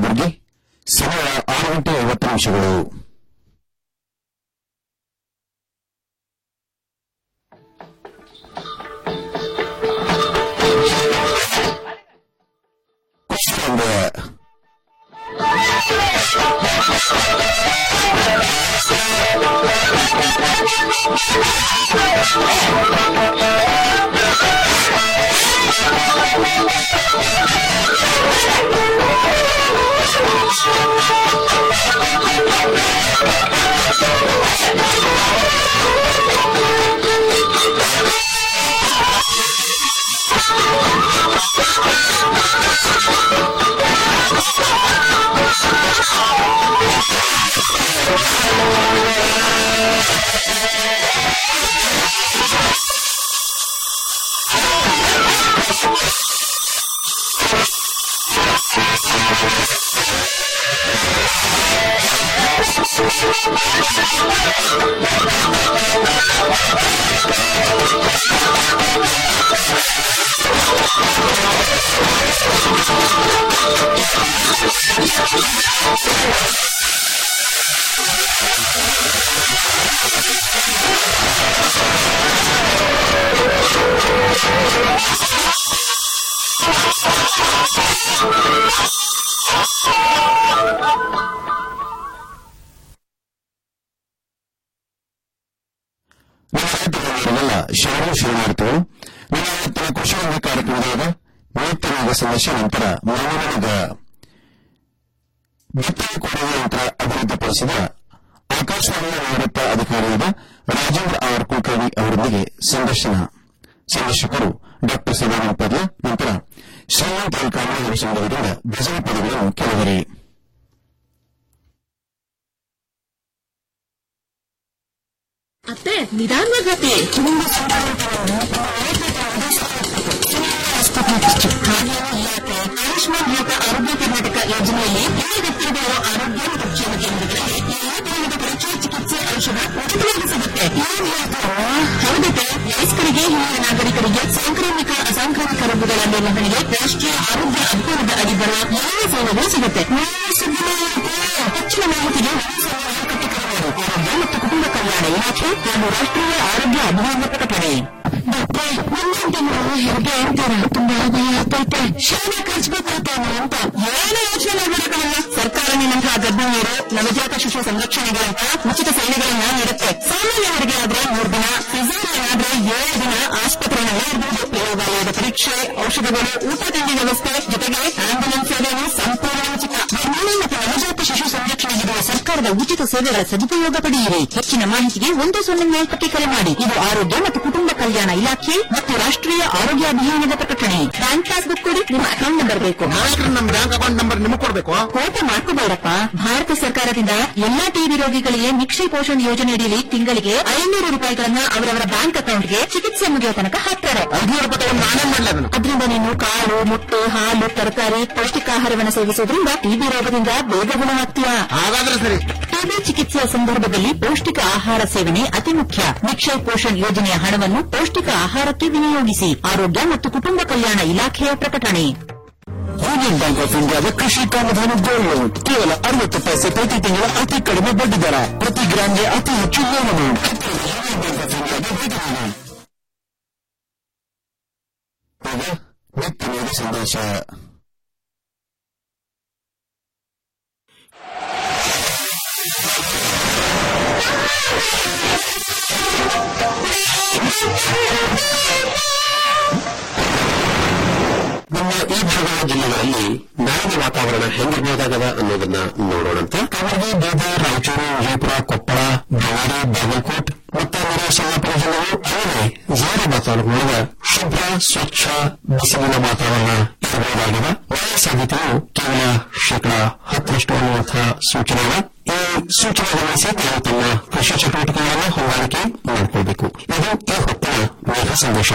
ಕಲಬುರಗಿ ಸಮಯ ಆರು ಗಂಟೆ ಐವತ್ತು ನಿಮಿಷಗಳು ಕುಶಲಂಬೆ ನಿಮ್ಮೆಲ್ಲ ಶರಣು ಶರಣಾರ್ಥಿಗಳು ನಿಮ್ಮ ಇವತ್ತಿನ ಕುಶಲಂಬೆ ಕಾರ್ಯಕ್ರಮದಾಗ ನಿತ್ಯನಾದ ಸಂದೇಶ ನಂತರ ಮನೋರಂಗ ಬಿತ್ತನೆ ಕೊಡುವ ಯಂತ್ರ ಅಭಿವೃದ್ಧಿಪಡಿಸಿದ ಆಕಾಶವಾಣಿಯ ನಿವೃತ್ತ ಅಧಿಕಾರಿಯಾದ ರಾಜೇಂದ್ರ ಆರ್ ಕುಲಕರ್ಣಿ ಅವರೊಂದಿಗೆ ಸಂದರ್ಶನ ಸಂದರ್ಶಕರು ಡಾ ಸದಾನಂದ ಪದ್ಯ ನಂತರ ಶ್ರೀಮಂತ ಕಾಮರಾಜರ ಸಂಘದಿಂದ ಭಜನೆ ಪದಗಳನ್ನು ಕೇಳಿದರೆ ಅತ್ತೆ ನಿಧಾನವಾಗತ್ತೆ ಆಯುಷ್ಮಾನ್ ಭಾರತ ಆರೋಗ್ಯ ಕರ್ನಾಟಕ ಯೋಜನೆಯಲ್ಲಿ ಎಲ್ಲ ವ್ಯಕ್ತಿಗಳು ಆರೋಗ್ಯ ಮತ್ತು ಕ್ಷೇಮ ಕೇಂದ್ರಗಳಲ್ಲಿ ಎಲ್ಲಾ ತರಹದ ಪರೀಕ್ಷಾ ಚಿಕಿತ್ಸೆ ಔಷಧ ಉಚಿತವಾಗಿ ಸಿಗುತ್ತೆ ಹೌದತ್ತೆ ವಯಸ್ಕರಿಗೆ ಹಿರಿಯ ನಾಗರಿಕರಿಗೆ ಸಾಂಕ್ರಾಮಿಕ ಅಸಾಂಕ್ರಾಮಿಕ ರೋಗಗಳ ನಿರ್ವಹಣೆಗೆ ರಾಷ್ಟ್ರೀಯ ಆರೋಗ್ಯ ಅಭಿಯಾನದ ಅಡಿ ಬರುವ ಎಲ್ಲ ಸೌಲಭ್ಯ ಸಿಗುತ್ತೆ ಹೆಚ್ಚಿನ ಮಾಹಿತಿಗೆ ಆರೋಗ್ಯ ಮತ್ತು ಕುಟುಂಬ ಕಲ್ಯಾಣ ಇಲಾಖೆ ಹಾಗೂ ರಾಷ್ಟ್ರೀಯ ಆರೋಗ್ಯ ಅಭಿಯಾನದ ಪ್ರಕಟಣೆ ಹೆರಿಗೆ ಅಂತಾರೆ ತುಂಬಾ ಭಯ ಆಗ್ತೈತೆ ಶಾಲೆ ಕಳಿಸ್ಬೇಕಾಗ್ತಾನೆ ಅಂತ ಏನು ಯೋಚನೆ ಮಾಡಬೇಕಲ್ಲ ಸರ್ಕಾರ ನಿನ್ನಂತಹ ಗರ್ಭಿಣಿಯರು ನವಜಾತ ಶಿಶು ಸಂರಕ್ಷಣೆಗಳಂತ ಉಚಿತ ಸೇವೆಗಳನ್ನ ನೀಡುತ್ತೆ ಸಾಮಾನ್ಯ ಹೆರಿಗೆ ಆದ್ರೆ ಮೂರು ದಿನ ಸಿಸೇರಿಯನ್ ಆದ್ರೆ ಏಳು ದಿನ ಆಸ್ಪತ್ರೆಯಲ್ಲೇ ಇರಬಹುದು ಪ್ರಯೋಗಾಲಯದ ಪರೀಕ್ಷೆ ಔಷಧಗಳು ಊಟ ತಿಂಡಿ ವ್ಯವಸ್ಥೆ ಜೊತೆಗೆ ಆಂಬ್ಯುಲೆನ್ಸ್ ಸೇವೆಯನ್ನು ಸಂಪೂರ್ಣ ಉಚಿತ ಗರ್ಭಿಣಿ ಮತ್ತು ನವಜಾತ ಶಿಶು ಸಂರಕ್ಷಣೆಗಿರುವ ಸರ್ಕಾರದ ಉಚಿತ ಸೇವೆಗಳ ಸದುಪಯೋಗ ಪಡೆಯಿರಿ ಹೆಚ್ಚಿನ ಮಾಹಿತಿಗೆ ಒಂದು ಸೊನ್ನೆ ನಾಲ್ಕಕ್ಕೆ ಕರೆ ಮಾಡಿ ಇದು ಆರೋಗ್ಯ ಮತ್ತು ಕುಟುಂಬ ಕಲ್ಯಾಣ ಇಲಾಖೆ ಮತ್ತು ರಾಷ್ಟ್ರೀಯ ಆರೋಗ್ಯ ಅಭಿಯಾನದ ಪ್ರಕಟಣೆ ಬ್ಯಾಂಕ್ ಪಾಸ್ಬುಕ್ ಕೊಡಿ ನಿಮ್ಮ ಅಕೌಂಟ್ ನಂಬರ್ ಬೇಕು ನಾಯಕರು ನಮ್ ಬ್ಯಾಂಕ್ ಅಕೌಂಟ್ ನಂಬರ್ ನಿಮಗೆ ಕೊಡ್ಬೇಕು ಕೋಟ ಮಾಡ್ಕೋಬೇಡಪ್ಪ ಭಾರತ ಸರ್ಕಾರದಿಂದ ಎಲ್ಲಾ ಟಿಬಿ ರೋಗಿಗಳಿಗೆ ನಿಕ್ಷಯ ಪೋಷಣ್ ಯೋಜನೆಯಡಿಯಲ್ಲಿ ತಿಂಗಳಿಗೆ ಐನೂರು ರೂಪಾಯಿಗಳನ್ನ ಅವರವರ ಬ್ಯಾಂಕ್ ಅಕೌಂಟ್ಗೆ ಚಿಕಿತ್ಸೆ ಮುಗಿಯೋ ತನಕ ಹಾಕ್ತಾರೆ ಐದ್ನೂರು ರೂಪಾಯಿ ತಗೊಂಡು ನಾನೇ ಮಾಡ್ಲಿ ಅದನ್ನ ಅದರಿಂದ ನೀನು ಕಾಳು ಮೊಟ್ಟೆ ಹಾಲು ತರಕಾರಿ ಪೌಷ್ಟಿಕಾಹಾರವನ್ನು ಸೇವಿಸೋದ್ರಿಂದ ಟಿಬಿ ರೋಗದಿಂದ ಬೇಗ ಗುಣವಾಗ್ತೀಯಾ ಹಾಗಾದ್ರೆ ಸರಿ ಟಿಬಿ ಚಿಕಿತ್ಸೆಯ ಸಂದರ್ಭದಲ್ಲಿ ಪೌಷ್ಟಿಕ ಆಹಾರ ಸೇವನೆ ಅತಿ ಮುಖ್ಯ ನಿಕ್ಷಯ್ ಪೋಷಣ್ ಯೋಜನೆಯ ಹಣವನ್ನು ಪೌಷ್ಟಿಕ ಆಹಾರಕ್ಕೆ ವಿನಿಯೋಗಿಸಿ ಆರೋಗ್ಯ ಮತ್ತು ಕುಟುಂಬ ಕಲ್ಯಾಣ ಇಲಾಖೆಯ ಪ್ರಕಟಣೆ ಯೂನಿಯನ್ ಬ್ಯಾಂಕ್ ಆಫ್ ಇಂಡಿಯಾದ ಕೃಷಿ ಕಾಮಧೇನು ಗೋಲ್ಡ್ ಲೋನ್ ಕೇವಲ ಅರವತ್ತು ಪೈಸೆ ಪ್ರತಿ ತಿಂಗಳ ಅತಿ ಕಡಿಮೆ ಬಡ್ಡಿ ದರ ಪ್ರತಿ ಗ್ರಾಮ್ಗೆ ಅತಿ ಹೆಚ್ಚು ಲೋನ್ ಅಮೌಂಟ್ ಈಗ ನಿತ್ಯ ನೇರ ಸಂದೇಶ ನಮ್ಮ ಈ ಭಾಗದ ಜಿಲ್ಲೆಗಳಲ್ಲಿ ನಾಳಿನ ವಾತಾವರಣ ಹೆಂಗಿರಬಹುದಾಗದ ಅನ್ನೋದನ್ನ ನೋಡೋಣಂತೆ ಕಲಬುರಗಿ ಬೀದರ್ ರಾಯಚೂರು ವಿಜಯಪುರ ಕೊಪ್ಪಳ ಬಳ್ಳಾರಿ ಬಾಗಲಕೋಟ್ ಮತ್ತು ನೆರೆ ಸೊಲ್ಲಾಪುರ ಜಿಲ್ಲೆಗಳು ಅಲ್ಲದೆ ಜಾರಿ ತಾಲೂಕುಗಳ ಶುಭ್ರ ಸ್ವಚ್ಛ ಬಿಸಿಲಿನ ವಾತಾವರಣ ಇರಬಹುದಾಗಿದೆ ಮಳೆಯ ಸಾಧ್ಯತೆಯು ಕೇವಲ ಶೇಕಡಾ ಹತ್ತರಷ್ಟು ಅನ್ನುವಂತಹ ಸೂಚನೆ ಇದೆ. ಈ ಸೂಚನೆ ಗಮನಿಸಿ ತಾವು ತಮ್ಮ ಕೃಷಿ ಚಟುವಟಿಕೆಗಳನ್ನು ಹೊಂದಾಣಿಕೆ ಮಾಡಿಕೊಳ್ಬೇಕು ಇದು ಈ ಹೊತ್ತಿನ ಮೇಘ ಸಂದೇಶ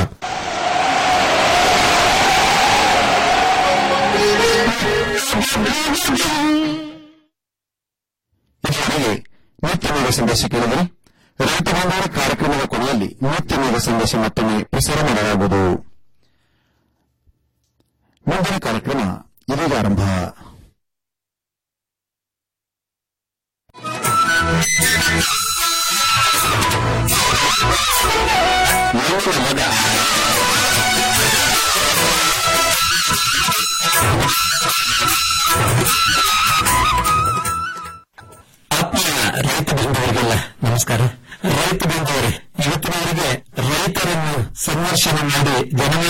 ಇದುವರೆಗೆ ನಿತ್ಯ ಮೇಘ ಸಂದೇಶ ಕೇಳಿದರೆ ರೈತ ಬಂಧುಗಳ ಕಾರ್ಯಕ್ರಮದ ಕೊನೆಯಲ್ಲಿ ನಿತ್ಯ ಮೇಘ ಸಂದೇಶ ಮತ್ತೊಮ್ಮೆ ಪ್ರಸಾರ ಮಾಡಲಾಗುವುದು ಮುಂದಿನ ಕಾರ್ಯಕ್ರಮ ಇದೀಗ ಆರಂಭ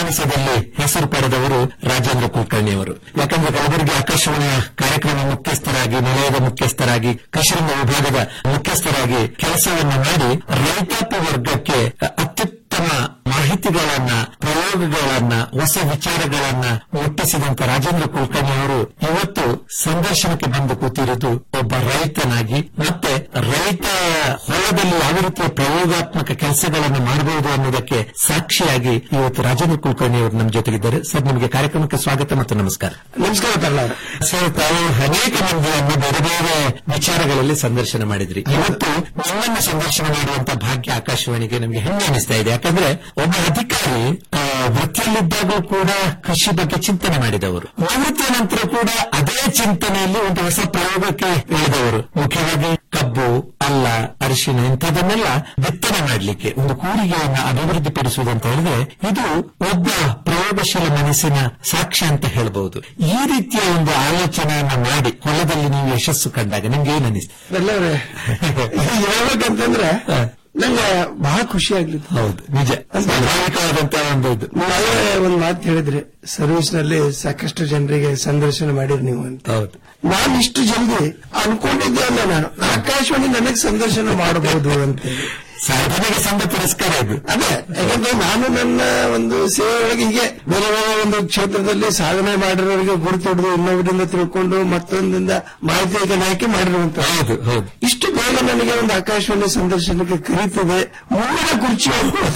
ಇತಿಹಾಸದಲ್ಲಿ ಹೆಸರು ಪಡೆದವರು ರಾಜೇಂದ್ರ ಕುಲಕರ್ಣಿ ಅವರು ಯಾಕಂದ್ರೆ ಕಲಬುರಗಿ ಆಕಾಶವಾಣಿಯ ಕಾರ್ಯಕ್ರಮ ಮುಖ್ಯಸ್ಥರಾಗಿ ನಿಲಯದ ಮುಖ್ಯಸ್ಥರಾಗಿ ಕೃಷಿರಂಗ ವಿಭಾಗದ ಮುಖ್ಯಸ್ಥರಾಗಿ ಕೆಲಸವನ್ನು ಮಾಡಿ ರೈತಾಪಿ ವರ್ಗಕ್ಕೆ ಅತ್ಯುತ್ತಮ ಮಾಹಿತಿಗಳನ್ನ ಪ್ರಯೋಗಗಳನ್ನ ಹೊಸ ವಿಚಾರಗಳನ್ನ ಮುಟ್ಟಿಸಿದಂತ ರಾಜೇಂದ್ರ ಕುಲಕರ್ಣಿ ಅವರು ಇವತ್ತು ಸಂದರ್ಶನಕ್ಕೆ ಬಂದು ಕೂತಿರುವುದು ಒಬ್ಬ ರೈತನಾಗಿ ಮತ್ತೆ ರೈತ ಹೊಲದಲ್ಲಿ ಯಾವ ರೀತಿಯ ಪ್ರಯೋಗಾತ್ಮಕ ಕೆಲಸಗಳನ್ನು ಮಾಡಬಹುದು ಅನ್ನೋದಕ್ಕೆ ಸಾಕ್ಷಿಯಾಗಿ ಇವತ್ತು ರಾಜೇಂದ್ರ ಕುಲಕರ್ಣಿ ಅವರು ನಮ್ಮ ಜೊತೆಗಿದ್ದಾರೆ ಸರ್ ನಿಮಗೆ ಕಾರ್ಯಕ್ರಮಕ್ಕೆ ಸ್ವಾಗತ ಮತ್ತು ನಮಸ್ಕಾರ ನಮಸ್ಕಾರ ತರ್ಲಾರ ಸರ್ ತಾವು ಅನೇಕ ಮಂದಿಯನ್ನು ಬೇರೆ ಬೇರೆ ವಿಚಾರಗಳಲ್ಲಿ ಸಂದರ್ಶನ ಮಾಡಿದ್ರಿ ಇವತ್ತು ನಿಮ್ಮನ್ನು ಸಂದರ್ಶನ ಮಾಡುವಂತ ಭಾಗ್ಯ ಆಕಾಶವಾಣಿಗೆ ನಮಗೆ ಹೆಮ್ಮೆ ಅನಿಸ್ತಾ ಇದೆ ಯಾಕಂದ್ರೆ ಒಬ್ಬ ಅಧಿಕಾರಿ ಆ, ವೃತ್ತಿಯಲ್ಲಿದ್ದಾಗಲೂ ಕೂಡ ಕೃಷಿ ಬಗ್ಗೆ ಚಿಂತನೆ ಮಾಡಿದವರು ನಿವೃತ್ತಿಯ ನಂತರ ಕೂಡ ಅದೇ ಚಿಂತನೆಯಲ್ಲಿ ಒಂದು ಹೊಸ ಪ್ರಯೋಗಕ್ಕೆ ಇಳಿದವರು ಮುಖ್ಯವಾಗಿ ಕಬ್ಬು ಅಲ್ಲ ಅರಿಶಿನ ಇಂಥದನ್ನೆಲ್ಲ ಬಿತ್ತನೆ ಮಾಡಲಿಕ್ಕೆ ಒಂದು ಕೂರಿಗೆಯನ್ನು ಅಭಿವೃದ್ಧಿಪಡಿಸುವುದಂತ ಹೇಳಿದ್ರೆ ಇದು ಒಬ್ಬ ಪ್ರಯೋಗಶೀಲ ಮನಸ್ಸಿನ ಸಾಕ್ಷ್ಯ ಅಂತ ಹೇಳ್ಬಹುದು ಈ ರೀತಿಯ ಒಂದು ಆಲೋಚನೆಯನ್ನ ಮಾಡಿ ಹೊಲದಲ್ಲಿ ನೀವು ಯಶಸ್ಸು ಕಂಡಾಗ ನಿಮ್ಗೆ ಏನ್ ಅನಿಸ್ತು ಎಲ್ಲರೇ ಹೇಳ್ಬೇಕಂತಂದ್ರೆ ಹ. ನಂಗೆ ಬಹಳ ಖುಷಿ ಆಗ್ಲಿತ್ತು ಹೌದು ನಿಜ ಸ್ವಾಭಾವಿಕವಾದಂತಹ ಒಂದು ಇದು ನಾವೇ ಒಂದ್ ಮಾತು ಹೇಳಿದ್ರಿ ಸರ್ವಿಸ್ ನಲ್ಲಿ ಸಾಕಷ್ಟು ಜನರಿಗೆ ಸಂದರ್ಶನ ಮಾಡಿರಿ ನೀವು ಅಂತ ಹೌದು ನಾನು ಇಷ್ಟು ಜಲ್ದಿ ಅನ್ಕೊಂಡಿದ್ದೆ ಅಲ್ಲ ನಾನು ಆಕಾಶವಾಣಿ ನನಗೆ ಸಂದರ್ಶನ ಮಾಡಬಹುದು ಅಂತ ಸಾಧನೆಗೆ ಸಂದ ಪುರಸ್ಕಾರ ಇದು ಅದೇ ಯಾಕಂದ್ರೆ ನಾನು ನನ್ನ ಒಂದು ಸೇವೆಯೊಳಗೆ ಹೀಗೆ ಬೇರೆ ಬೇರೆ ಒಂದು ಕ್ಷೇತ್ರದಲ್ಲಿ ಸಾಧನೆ ಮಾಡಿರೋರಿಗೆ ಗುರುತು ಹಿಡಿದು ಇನ್ನೊಬ್ಬರಿಂದ ತಿಳ್ಕೊಂಡು ಮತ್ತೊಂದಿಂದ ಮಾಹಿತಿ ಹಾಕಿ ಮಾಡಿರುವಂತ ಹೌದು ಹೌದು ಇಷ್ಟು ಬೇಗ ನನಗೆ ಒಂದು ಆಕಾಶವಾಣಿ ಸಂದರ್ಶನಕ್ಕೆ ಕರೀತದೆ ಮೂಲ ಕುರ್ಚಿ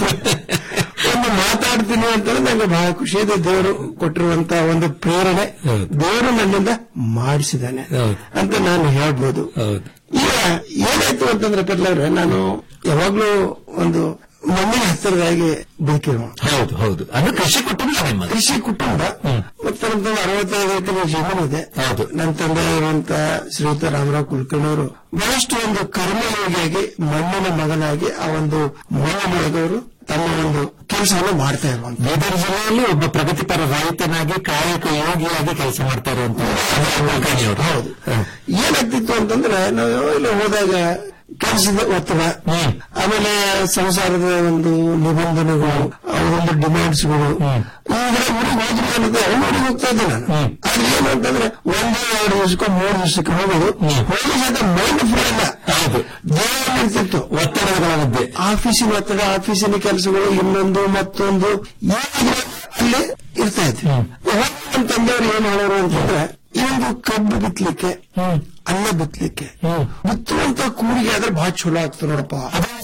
ಒಂದು ಮಾತಾಡ್ತೀನಿ ಅಂತಂದ್ರೆ ನಂಗೆ ಬಹಳ ಖುಷಿ ಇದೆ ದೇವರು ಕೊಟ್ಟಿರುವಂತ ಒಂದು ಪ್ರೇರಣೆ ಹೌದು. ದೇವರು ನನ್ನಿಂದ ಮಾಡಿಸಿದ್ದಾನೆ ಹೌದು. ಅಂತ ನಾನು ಹೇಳ್ಬೋದು ಹೌದು ಈಗ ಏನಾಯ್ತು ಅಂತಂದ್ರೆ ಪೆರ್ಲವ್ರೆ ನಾನು ಯಾವಾಗ್ಲೂ ಒಂದು ಮಣ್ಣಿನ ಹತ್ತಿರದಾಗಿ ಬದುಕಿರೋ ಹೌದು ಹೌದು ಅದು ಕೃಷಿ ಕುಟುಂಬ ನಿಮ್ಮದು ಕೃಷಿ ಕುಟುಂಬ ಮತ್ತೆ ನಮ್ಮ ತಂದೆ ಅರವತ್ತೈದು ಎಕರೆ ಜಮೀನು ಇದೆ ಹೌದು. ನನ್ನ ತಂದೆ ಇರುವಂತ ಶ್ರೀಯುತ ರಾಮರಾವ್ ಕುಲಕರ್ಣಿ ಅವರು ಬಹಳಷ್ಟು ಒಂದು ಕರ್ಮಯೋಗಿಯಾಗಿ ಮಣ್ಣಿನ ಮಗನಾಗಿ ಆ ಒಂದು ಮಣ್ಣೊಳಗವರು ತಮ್ಮ ಒಂದು ಕೆಲಸವನ್ನು ಮಾಡ್ತಾ ಇರುವಂತ ಬೀದರ್ ಜಿಲ್ಲೆಯಲ್ಲಿ ಒಬ್ಬ ಪ್ರಗತಿಪರ ರೈತನಾಗಿ ಕಾಯಕ ಯೋಗಿಯಾಗಿ ಕೆಲಸ ಮಾಡ್ತಾ ಇರುವಂತ ಕುಲಕರ್ಣಿ ಅವರು ಹೌದು ಏನಾಗ್ತಿತ್ತು ಅಂತಂದ್ರೆ ನಾವು ಇಲ್ಲಿ ಹೋದಾಗ ಕೆಲಸದ ಒತ್ತಡ ಹ್ಮ್. ಆಮೇಲೆ ಸಂಸಾರದ ಒಂದು ನಿಬಂಧನೆಗಳು ಅವರ ಒಂದು ಡಿಮ್ಯಾಂಡ್ಸ್ಗಳು ಈಗ ಊರಿಗೆ ಹೋದ್ರೆ ಅನ್ನೋದು ಊರಿಗೆ ಹೋಗ್ತಾ ಇದ್ದೆ ನಾನು ಹ್ಮ್. ಅದು ಏನು ಅಂತಂದ್ರೆ ಒಂದು ಎರಡು ದಿವಸಕ್ಕೂ ಮೂರು ದಿವಸಕ್ಕೆ ಹೋಗೋದು ಹ್ಮ್. ಹೋಗಿ ಸಹಿತ ಮೈಂಡ್ ಫ್ರೀ ಇಲ್ಲ ಹೌದು ದೇಹ ಇರ್ತಿತ್ತು ಒತ್ತಡಗಳ ಮಧ್ಯೆ ಆಫೀಸಿನ ಒತ್ತಡ ಆಫೀಸಿನ ಕೆಲಸಗಳು ಇನ್ನೊಂದು ಮತ್ತೊಂದು ಏನಿದೆ ಅಲ್ಲಿ ಇರ್ತಾ ಇದ್ವಿ ಹ್ಮ್. ಯಾವಾಗ ನಮ್ಮ ತಂದೆಯವರು ಏನ್ ಮಾಡೋರು ಅಂತಂದ್ರೆ ಈ ಒಂದು ಕಬ್ಬು ಬಿತ್ತಲಿಕ್ಕೆ ಹ್ಮ್. ಅನ್ನ ಬಿತ್ತಲಿಕ್ಕೆ ಹ್ಮ್. ಬಿತ್ತುವಂತ ಕೂರಿಗೆ ಆದ್ರೆ ಬಹಳ ಚಲೋ ಆಗ್ತದೆ ನೋಡಪ್ಪ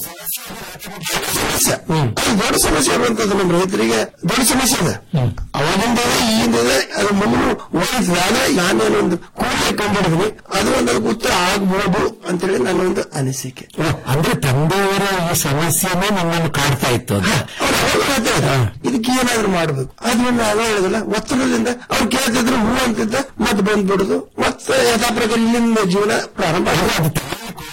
ಸಮಸ್ಯೆ. ಹ್ಮ್. ಅದು ದೊಡ್ಡ ಸಮಸ್ಯೆ ಇರುವಂತದ್ದು ನಮ್ಮ ರೈತರಿಗೆ ದೊಡ್ಡ ಸಮಸ್ಯೆ ಇದೆ ಹ್ಮ್. ಅವಾಗಿಂದ ಇದೆ, ಈಗಿಂದ ಇದೆ ಅದು ಮುಂದೆ ಹೋಗ್ತದೆ ಆದ್ರೆ ನಾನೇನೊಂದು ಕೂರಿಗೆ ಕಂಡಿಡಿದೀನಿ ಅದು ಒಂದು ಅದಕ್ಕೆ ಉತ್ತರ ಆಗ್ಬೋದು ಅಂತೇಳಿ ನನ್ನ ಒಂದು ಅನಿಸಿಕೆ ಓ, ಅಂದ್ರೆ ತಂದೆಯವರ ಈ ಸಮಸ್ಯೆನೇ ನಮ್ಮನ್ನು ಕಾಡ್ತಾ ಇತ್ತು ಅಂತ ಅವ್ರು ಅವಾಗ ಹೇಳ್ತಾ ಇದ್ರು, ಇದಕ್ಕೆ ಏನಾದ್ರೂ ಮಾಡ್ಬೇಕು ಅದನ್ನ ನಾವೇ ಹೇಳಿದಲ್ಲ ಒತ್ತಡದಿಂದ ಅವ್ರು ಕೇಳ್ತಿದ್ರು ಹೂ ಅಂತಿದ್ದ ಮತ್ತೆ ಬಂದ್ಬಿಡುದು ಮತ್ತೆ ಯಥಾ ಪ್ರಕಾರ ಇಲ್ಲಿಂದ ಜೀವನ ಪ್ರಾರಂಭ ಆಗೋದು.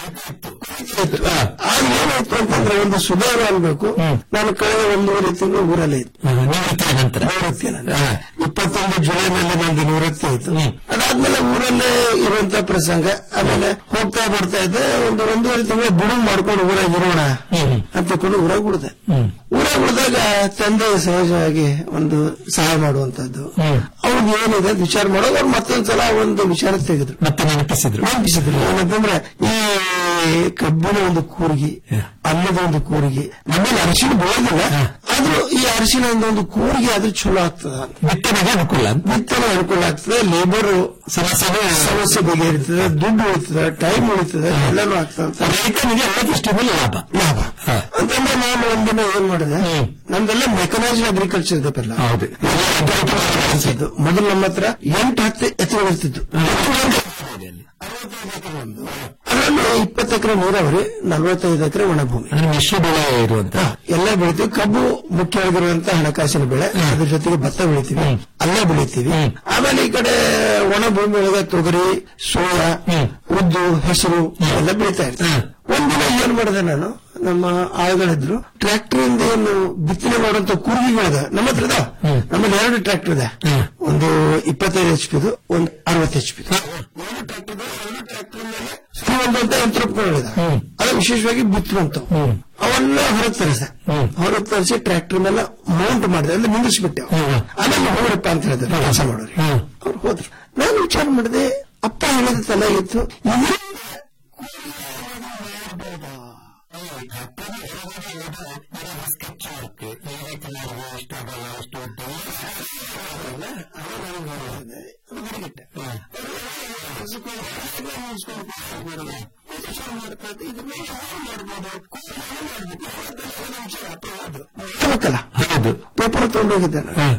ಆಗ ಏನಾಯ್ತು ಅಂತಂದ್ರೆ ಒಂದು ಸುಧಾರ ಅನ್ಬೇಕು ನಾನು ಕಳೆದ ಒಂದೂವರೆ ತಿಂಗಳು ಊರಲ್ಲೇ ಇದ್ದೆ ಹ್ಮ್, ನಿವೃತ್ತಿಯ ನಂತರ ನಿವೃತ್ತಿ ನಾನು. ಹಾ. ಇಪ್ಪತ್ತೊಂದು ಜುಲೈನಲ್ಲಿ ನಂದು ನಿವೃತ್ತಿ ಆಯ್ತು ಹ್ಮ್. ಅದಾದ್ಮೇಲೆ ಊರಲ್ಲೇ ಇರುವಂತ ಪ್ರಸಂಗ ಆಮೇಲೆ ಹೋಗ್ತಾ ಬರ್ತಾ ಇದ್ದೆ ಒಂದು ಒಂದೂವರೆ ತಿಂಗಳು ಬಿಡುವು ಮಾಡ್ಕೊಂಡು ಊರಾಗ ಇರೋಣ ಹ್ಮ್. ಅಂತಕೊಂಡು ಊರಾಗ ಉಳಿದೆ ಹ್ಮ್. ಊರಾಗ ಉಳಿದಾಗ ತಂದೆ ಸಹಜವಾಗಿ ಒಂದು ಸಹಾಯ ಮಾಡುವಂತದ್ದು ಹ್ಮ್. ಅವ್ರಿಗೆ ಏನಿದೆ ಅಂತ ವಿಚಾರ ಮಾಡೋದು ಅವ್ರು ಮತ್ತೊಂದ್ಸಲ ಒಂದು ವಿಚಾರ ತೆಗೆದ್ರು ಮತ್ತೆ ನೆನಪಿಸಿದ್ರು ನೆನಪಿಸಿದ್ರು ಏನಂತಂದ್ರೆ ಈ ಕಬ್ಬಿನ ಒಂದು ಕೂರ್ಗಿ ಅನ್ನದ ಒಂದು ಕೂರ್ಗಿ ನಮ್ಮಲ್ಲಿ ಅರಿಶಿನ ಬೆಳೆದಿಲ್ಲ ಆದ್ರೂ ಈ ಅರಿಶಿನ ಒಂದು ಕೂರ್ಗಿ ಆದ್ರೂ ಚಲೋ ಆಗ್ತದ ಅಂತ. ಬಿತ್ತನೆಗೆ ಅನುಕೂಲ ಅಂತ ಬಿತ್ತನೆ ಅನುಕೂಲ ಆಗ್ತದೆ ಲೇಬರ್ ಸಮಸ್ಯೆಗೆ ಸಮಸ್ಯೆ ಬಗೆಹರಿತದೆ ದುಡ್ಡು ಉಳಿತದೆ ಟೈಮ್ ಉಳಿತದೆ ಎಲ್ಲನೂ ಆಗ್ತದೆ ರೈತನಿಗೆ ಎಲ್ಲ ದೃಷ್ಟಿಯಲ್ಲಿ ಲಾಭ ಲಾಭ ಹಾ. ಅಂತಂದ್ರೆ ನಾನು ಒಂದಿನ ಏನ್ ಮಾಡಿದೆ ಹ್ಮ್. ನಮ್ದೆಲ್ಲ ಮೆಕನೈಸ್ಡ್ ಅಗ್ರಿಕಲ್ಚರ್ ಇದೆಲ್ಲ ಹೌದು ಇರ್ತಿದ್ದು. ಮೊದಲು ನಮ್ಮ ಹತ್ರ ಎಂಟು ಹತ್ತು ಎತ್ತುಗಳು ಇರ್ತಿದ್ದು ಅದರಲ್ಲಿ ಇಪ್ಪತ್ತು ಎಕರೆ ನೀರಾವರಿ ನಲವತ್ತೈದು ಎಕರೆ ಒಣಭೂಮಿ ಅಂದ್ರೆ ಮಿಶ್ರ ಬೆಳೆ ಇರುವಂತ ಎಲ್ಲ ಬೆಳಿತೀವಿ ಕಬ್ಬು ಮುಖ್ಯವಾಗಿರುವಂತ ಹಣಕಾಸಿನ ಬೆಳೆ ಅದ್ರ ಜೊತೆಗೆ ಭತ್ತ ಬೆಳಿತೀವಿ ಅಲ್ಲೇ ಬೆಳಿತೀವಿ ಆಮೇಲೆ ಈ ಕಡೆ ಒಣ ಭೂಮಿ ಒಳಗೆ ತೊಗರಿ ಸೋಯಾ ಉದ್ದು ಹೆಸರು ಎಲ್ಲ ಬೆಳಿತಾ ಇರ್ತೀವಿ ಒಂದಿನ ಏನ್ ಮಾಡಿದೆ ನಾನು ನಮ್ಮ ಆಳುಗಳಿದ್ರು ಟ್ರ್ಯಾಕ್ಟರ್ ಇಂದ ಏನು ಬಿತ್ತನೆ ಮಾಡುವಂತ ಕೂರ್ಗಿಗಳಿದೆ ನಮ್ಮ ಹತ್ರ ಇದಾವ ನಮ್ಮಲ್ಲಿ ಎರಡು ಟ್ರ್ಯಾಕ್ಟರ್ ಇದೆ ಒಂದು ಇಪ್ಪತ್ತೈದು ಎಚ್ ಪಿದು ಒಂದು ಅರವತ್ತು ಎಚ್ ಪಿದು ಒಂದು ಅಂತ ಯಂತ್ರೋಪಕರಣಗಳಿದೆ ಅದು ಬಹಳ ವಿಶೇಷವಾಗಿ ಬಿತ್ತುವಂತ ಅವನ್ನ ಹೊರಗೆ ತರಿಸ ಹೊರಗೆ ತರಿಸಿ ಟ್ರ್ಯಾಕ್ಟರ್ ಮೇಲೆ ಮೌಂಟ್ ಮಾಡಿದೆ ಅಂದ್ರೆ ನಿಂದಿಸ್ಬಿಟ್ಟೆ ಆಮೇಲೆ ಹೋಗ್ರಪ್ಪ ಅಂತ ಹೇಳಿದ್ರು ಕೆಲಸ ಮಾಡೋರು ಅವ್ರು ಹೋದ್ರು ನಾನು ವಿಚಾರ ಮಾಡಿದೆ ಅಪ್ಪ ಹೇಳಿದ ತಲೆ ಇತ್ತು ಇದರಿಂದ ಬೇಕಲ್ಲ ಹೌದು ಪೇಪರ್ ತಗೊಂಡೋಗಿದ್ದಾನೆ ಹ.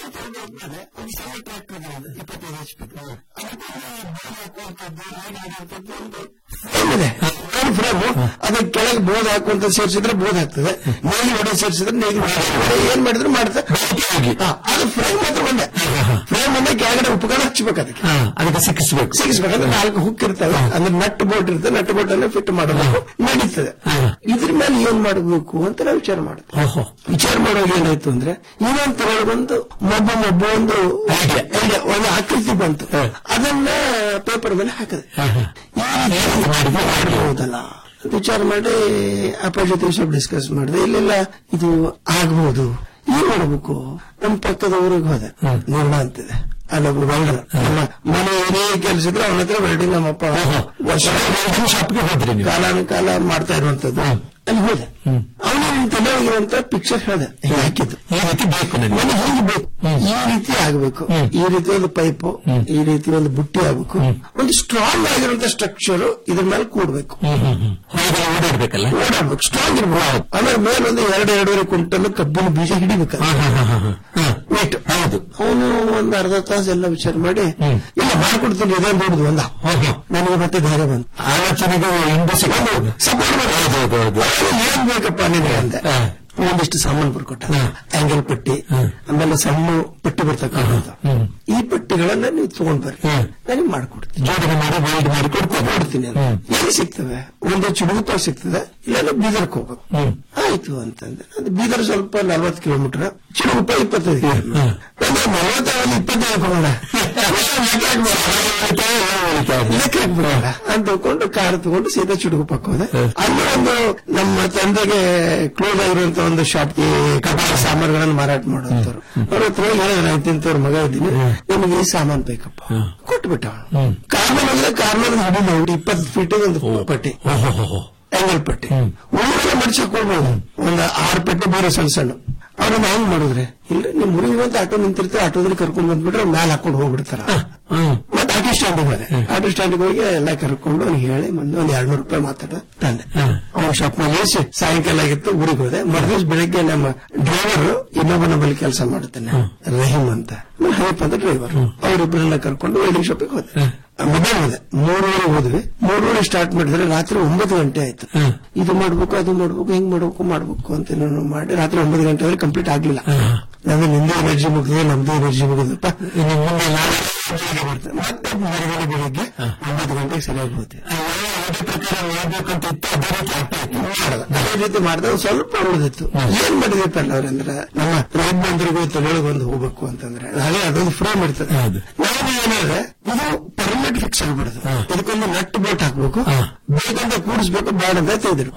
ಏನಿದೆ ಫ್ರೇಮ್ ಅದಕ್ಕೆ ಕೆಳಗೆ ಬೋದ್ ಹಾಕುವಂತ ಸೇರಿಸಿದ್ರೆ ಬೋದ್ ಹಾಕ್ತದೆ ನೇಗಿ ಹೊಡೆ ಸೇರಿಸಿದ್ರೆ ನೇಗಿ ಹೊಡೆ. ಏನ್ ಮಾಡಿದ್ರು ಮಾಡ್ತಾರೆ ಹಾ, ಅದು ಫ್ರೇಮ್ ಮಾತ್ರ ಒಂದೇ ಫ್ರೇಮ್ ಒಂದೇ ಕೆಳಗಡೆ ಉಪಕರಣ ಹಚ್ಚಬೇಕು ಅದಕ್ಕೆ ಹಾ, ಅದಕ್ಕೆ ಸಿಕ್ಕಿಸ್ಬೇಕು ಸಿಗಿಸ್ಬೇಕಂದ್ರೆ ನಾಲ್ಕು ಹುಕ್ ಇರ್ತವೆ ಅಂದ್ರೆ ನಟ್ ಬೋಟ್ ಇರ್ತದೆ ನಟ್ ಬೋಟ್ ಅನ್ನ ಫಿಟ್ ಮಾಡಬೇಕು ನಡೀತದೆ ಇದ್ರ ಮೇಲೆ ಏನ್ ಮಾಡಬೇಕು ಅಂತ ನಾವು ವಿಚಾರ ಮಾಡ್ತೀವಿ ಓಹೋ ವಿಚಾರ ಮಾಡುವಾಗ ಏನಾಯ್ತು ಅಂದ್ರೆ ಇನ್ನೊಂದು ತಗೊಳ್ಳೋದೊಂದು ಮೊಬ್ಬ ಮೊಬ್ಬ ಒಂದು idea, idea, ಒಂದು ಆಕೃತಿ ಬಂತು ಅದನ್ನ ಪೇಪರ್ ಮೇಲೆ ಹಾಕಿದೆ ಮಾಡಬಹುದಲ್ಲ ವಿಚಾರ ಮಾಡಿ ಅಪ್ಪ ಜೊತೆ ಸ್ವಲ್ಪ ಡಿಸ್ಕಸ್ ಮಾಡಿದೆ ಇಲ್ಲೆಲ್ಲ ಇದು ಆಗ್ಬಹುದು ಏನ್ ಮಾಡ್ಬೇಕು ನಮ್ಮ ಪಕ್ಕದ ಊರಿಗೆ ಹೋದೆ ನಿರ್ಣ ಅಂತಿದೆ ಅಲ್ಲೊಬ್ರು ವೆಲ್ಡರ್ ನಮ್ಮ ಮನೆ ಏನೇ ಕೆಲಸ ಇದ್ರೆ ಅವನ ಹತ್ರ ವೆಲ್ಡಿಂಗ್ ನಮ್ಮಪ್ಪ ವರ್ಷ ಶಾಪ್ಗೆ ಹೋದ್ರಿ ನೀವು ಕಾಲಾನುಕಾಲ ಮಾಡ್ತಾ ಇರುವಂತದ್ದು ಅಲ್ಲಿ ಹೋದೆ ಅವನು ತಲೆ ಹೋಗಿರುವಂತ ಪಿಕ್ಚರ್ ಹೇಳಿದೆ ಹಿಂಗೆ ಹಾಕಿದ್ದು ಈ ರೀತಿ ಬೇಕು ನನಗೆ ಮನೆ ಹೇಗೆ ಬೇಕು ಈ ರೀತಿ ಆಗಬೇಕು ಈ ರೀತಿ ಒಂದು ಪೈಪು ಈ ರೀತಿ ಒಂದು ಬುಟ್ಟಿ ಆಗಬೇಕು ಒಂದು ಸ್ಟ್ರಾಂಗ್ ಆಗಿರುವಂತ ಸ್ಟ್ರಕ್ಚರ್ ಇದ್ರ ಮೇಲೆ ಕೂಡ್ಬೇಕು ಹೊರಗಡೆ ಓಡಾಡ್ಬೇಕಲ್ಲ ಓಡಾಡ್ಬೇಕು ಸ್ಟ್ರಾಂಗ್ ಇರ್ಬೇಕು ಆಮೇಲೆ ಮೇಲೊಂದು ಎರಡು ಎರಡೂವರೆ ಕ್ವಿಂಟಲ್ ಕಬ್ಬಿನ ಬೀಜ ಹಿಡಿಬೇಕು ಹಾ, ಹಾ, ಹಾ, ಹಾ, ಹಾ. ವೇಟ್ ಹೌದು ಅವನು ಒಂದು ಅರ್ಧ ತಾಸು ಎಲ್ಲ ವಿಚಾರ ಮಾಡಿ ಇಲ್ಲ ಮಾಡ್ಕೊಡ್ತೀನಿ ಇದೊಂದು ದೊಡ್ಡದು ಒಂದ ಓಹೋ. ನನಗೆ ಮತ್ತೆ ಧೈರ್ಯ ಬಂತು ಆಲೋಚನೆಗೆ ಇಂಬು ಸಿಗೋದು ಸಪೋರ್ಟ್ ಮಾಡಿ ಹೌದು ಹೌದು ಹೌದು ಏನ್ ಬೇಕಪ್ಪ ನಿನಗೆ ಅಂದೆ ಹಾ. ಒಂದಿಷ್ಟು ಸಾಮಾನು ಬರ್ಕೊಟ್ಟ ಆಂಗಲ್ ಪಟ್ಟಿ ಆಮೇಲೆ ಸಣ್ಣ ಪಟ್ಟಿ ಬರ್ತಕ್ಕಂಥದ್ದು ಈ ಪಟ್ಟಿಗಳನ್ನ ನೀವು ತಗೊಂಡ್ ಬರ್ರಿ ಹ್ಮ್. ನನಗೆ ಮಾಡ್ಕೊಡ್ತೀನಿ ಜೋಡಣೆ ಮಾಡಿ ವೈಡ್ ಮಾಡಿ ಕೊಡ್ತೇವೆ ಕೊಡ್ತೀನಿ ಅಂತ. ಎಲ್ಲಿ ಸಿಗ್ತವೆ ಒಂದು ಚುಡುಗುಪ್ಪ ಸಿಗ್ತದೆ ಇಲ್ಲ ಬೀದರ್ಕ್ ಹೋಗ್ಬೇಕು ಹ್ಮ್. ಆಯ್ತು ಅಂತಂದ್ರೆ ಅದು ಬೀದರ್ ಸ್ವಲ್ಪ ನಲ್ವತ್ತು ಕಿಲೋಮೀಟರ್ ಚಿಡುಗುಪ್ಪ ಇಪ್ಪತ್ತೈದು ಕಿಲೋಮೀಟರ್ ನಲವತ್ತೈದು ಇಪ್ಪತ್ತೈದು ಹೋಗೋಣ ಇದಕ್ಕೆ ಹಾಕ್ಬಿಡೋಣ ಅಂತ ತಗೊಂಡು ಕಾರ್ ತಗೊಂಡು ಸೀದಾ ಚುಡುಗುಪ್ಪಕ್ಕೆ ಹೋದೆ ಅಲ್ಲಿ ಒಂದು ನಮ್ಮ ತಂದೆಗೆ ಕ್ಲೋಸ್ ಆಗಿರುವಂತ ಒಂದು ಶಾಪ್ ಕಬ್ಬಾಳ ಸಾಮಾನುಗಳನ್ನು ಮಾರಾಟ ಮಾಡುವಂತವ್ರು ಅವ್ರ ಹತ್ರ ಹೋಗಿ ಹೇಳಿದ್ರೆ ನಾನು ತಿಂತವ್ರ ಮಗ ಇದ್ದೀನಿ ನಿಮಗೆ ಈ ಸಾಮಾನು ಬೇಕಪ್ಪ ಕೊಟ್ಬಿಟ್ಟ ಕಾರ್ನಲ್ಲಿ ಹೋದ್ರೆ ಕಾರ್ನಲ್ಲಿ ಹಿಡಿದ ಅವ್ರು ಇಪ್ಪತ್ತು ಫೀಟ್ ಒಂದು ಪಟ್ಟಿ ಓಹೋ ಹೋ, ಹೋ. ಆಂಗಲ್ ಪಟ್ಟಿ ಊರೆಲ್ಲ ಮಡ್ಸಕ್ ಕೊಡ್ಬೋದು ಒಂದು ಆರು ಪಟ್ಟಿ ಬೇರೆ ಸಣ್ಣ ಸಣ್ಣ ಅವ್ರನ್ನ ಹೆಂಗ್ ಮಾಡಿದ್ರೆ ಇಲ್ರಿ ನಿಮ್ ಊರಿಗೆ ಒಂದು ಆಟೋ ನಿಂತಿರ್ತಾರೆ ಆಟೋದಲ್ಲಿ ಕರ್ಕೊಂಡ್ ಬಂದ್ಬಿಟ್ರೆ ಮ್ಯಾಲ ಹಾಕೊಂಡು ಹೋಗ್ಬಿಡ್ತಾರ ಹ್ಮ್ ಮತ್ತೆ ಆಟೋ ಸ್ಟ್ಯಾಂಡ್ ಹೋದೆ ಆಟೋ ಸ್ಟ್ಯಾಂಡ್ಗೆ ಹೋಗಿ ಎಲ್ಲ ಕರ್ಕೊಂಡು ಅವ್ನಿಗೆ ಹೇಳಿ ಮುಂದೆ ಒಂದ್ ಎರಡ್ ನೂರು ರೂಪಾಯಿ ಮಾತಾಡ ತಂದೆ ಅವನ ಶಾಪ್ ನಲ್ಲಿ ಏಸಿ ಸಾಯಂಕಾಲ ಆಗಿತ್ತು ಊರಿಗೆ ಹೋದೆ ಮರುದಿವ್ಸ ಬೆಳಗ್ಗೆ ನಮ್ಮ ಡ್ರೈವರ್ ಇನ್ನೊಬ್ಬ ನಮ್ಮಲ್ಲಿ ಕೆಲಸ ಮಾಡುತ್ತಾನೆ ರಹೀಮ್ ಅಂತ ಹೈಪ್ ಅಂತ ಡ್ರೈವರ್ ಅವರಿಬ್ಬರನ್ನ ಕರ್ಕೊಂಡು ವೆಲ್ಡಿಂಗ್ ಶಾಪಿಗೆ ಹೋದೆ ಮೊಬೈಲ್ ಹೋದೆ ಮೂರುವರೆ ಹೋದ್ವಿ ಮೂರುವರೆ ಸ್ಟಾರ್ಟ್ ಮಾಡಿದ್ರೆ ರಾತ್ರಿ ಒಂಬತ್ತು ಗಂಟೆ ಆಯ್ತು ಇದು ಮಾಡ್ಬೇಕು ಅದು ಮಾಡ್ಬೇಕು ಹೆಂಗ್ ಮಾಡ್ಬೇಕು ಮಾಡ್ಬೇಕು ಅಂತ ನಾನು ಮಾಡಿ ರಾತ್ರಿ ಒಂಬತ್ತು ಗಂಟೆ ಆದ್ರೆ ಕಂಪ್ಲೀಟ್ ಆಗ್ಲಿಲ್ಲ ನಂದು ನಿಂದು ಎನರ್ಜಿ ಮುಗಿದ್ರೆ ನಮ್ದು ಎನರ್ಜಿ ಮುಗಿದಪ್ಪ ಇನ್ನು ಮುಂದೆ ನಾಳೆ ಬೆಳಿಗ್ಗೆ ಬರ್ತದೆ. ಮತ್ತೆ ಮರುದಿನ ಬೆಳಿಗ್ಗೆ ಒಂಬತ್ತು ಗಂಟೆಗೆ ಸರಿಯಾಗಿ ಹೋಗ್ತೀವಿ ಅದೇ ರೀತಿ ಮಾಡಿದ್ರೆ ಒಂದ್ ಸ್ವಲ್ಪ ಉಳಿದಿತ್ತು ಏನ್ ಮಾಡಿದಪ್ಪ ಅವ್ರಂದ್ರೆ ನಮ್ಮ ರೈತ ಬಂಧುಗಳು ತಗೊಳ್ಳಿ ಬಂದು ಹೋಗ್ಬೇಕು ಅಂತಂದ್ರೆ ಹಾಗೆ ಅದೊಂದು ಫ್ರೇಮ್ ಇರ್ತದೆ ನಾವು ಏನಾದ್ರೆ ಇದು ಪರ್ಮನೆಂಟ್ ಫಿಕ್ಸ್ ಆಗ್ಬಿಡುದು ಇದಕ್ಕೊಂದು ನಟ್ ಬೋಟ್ ಹಾಕ್ಬೇಕು ಬೇಕಂತ ಕೂಡಿಸ್ಬೇಕು ಬೇಡ ಅಂತ ತೆಗೆದ್ರು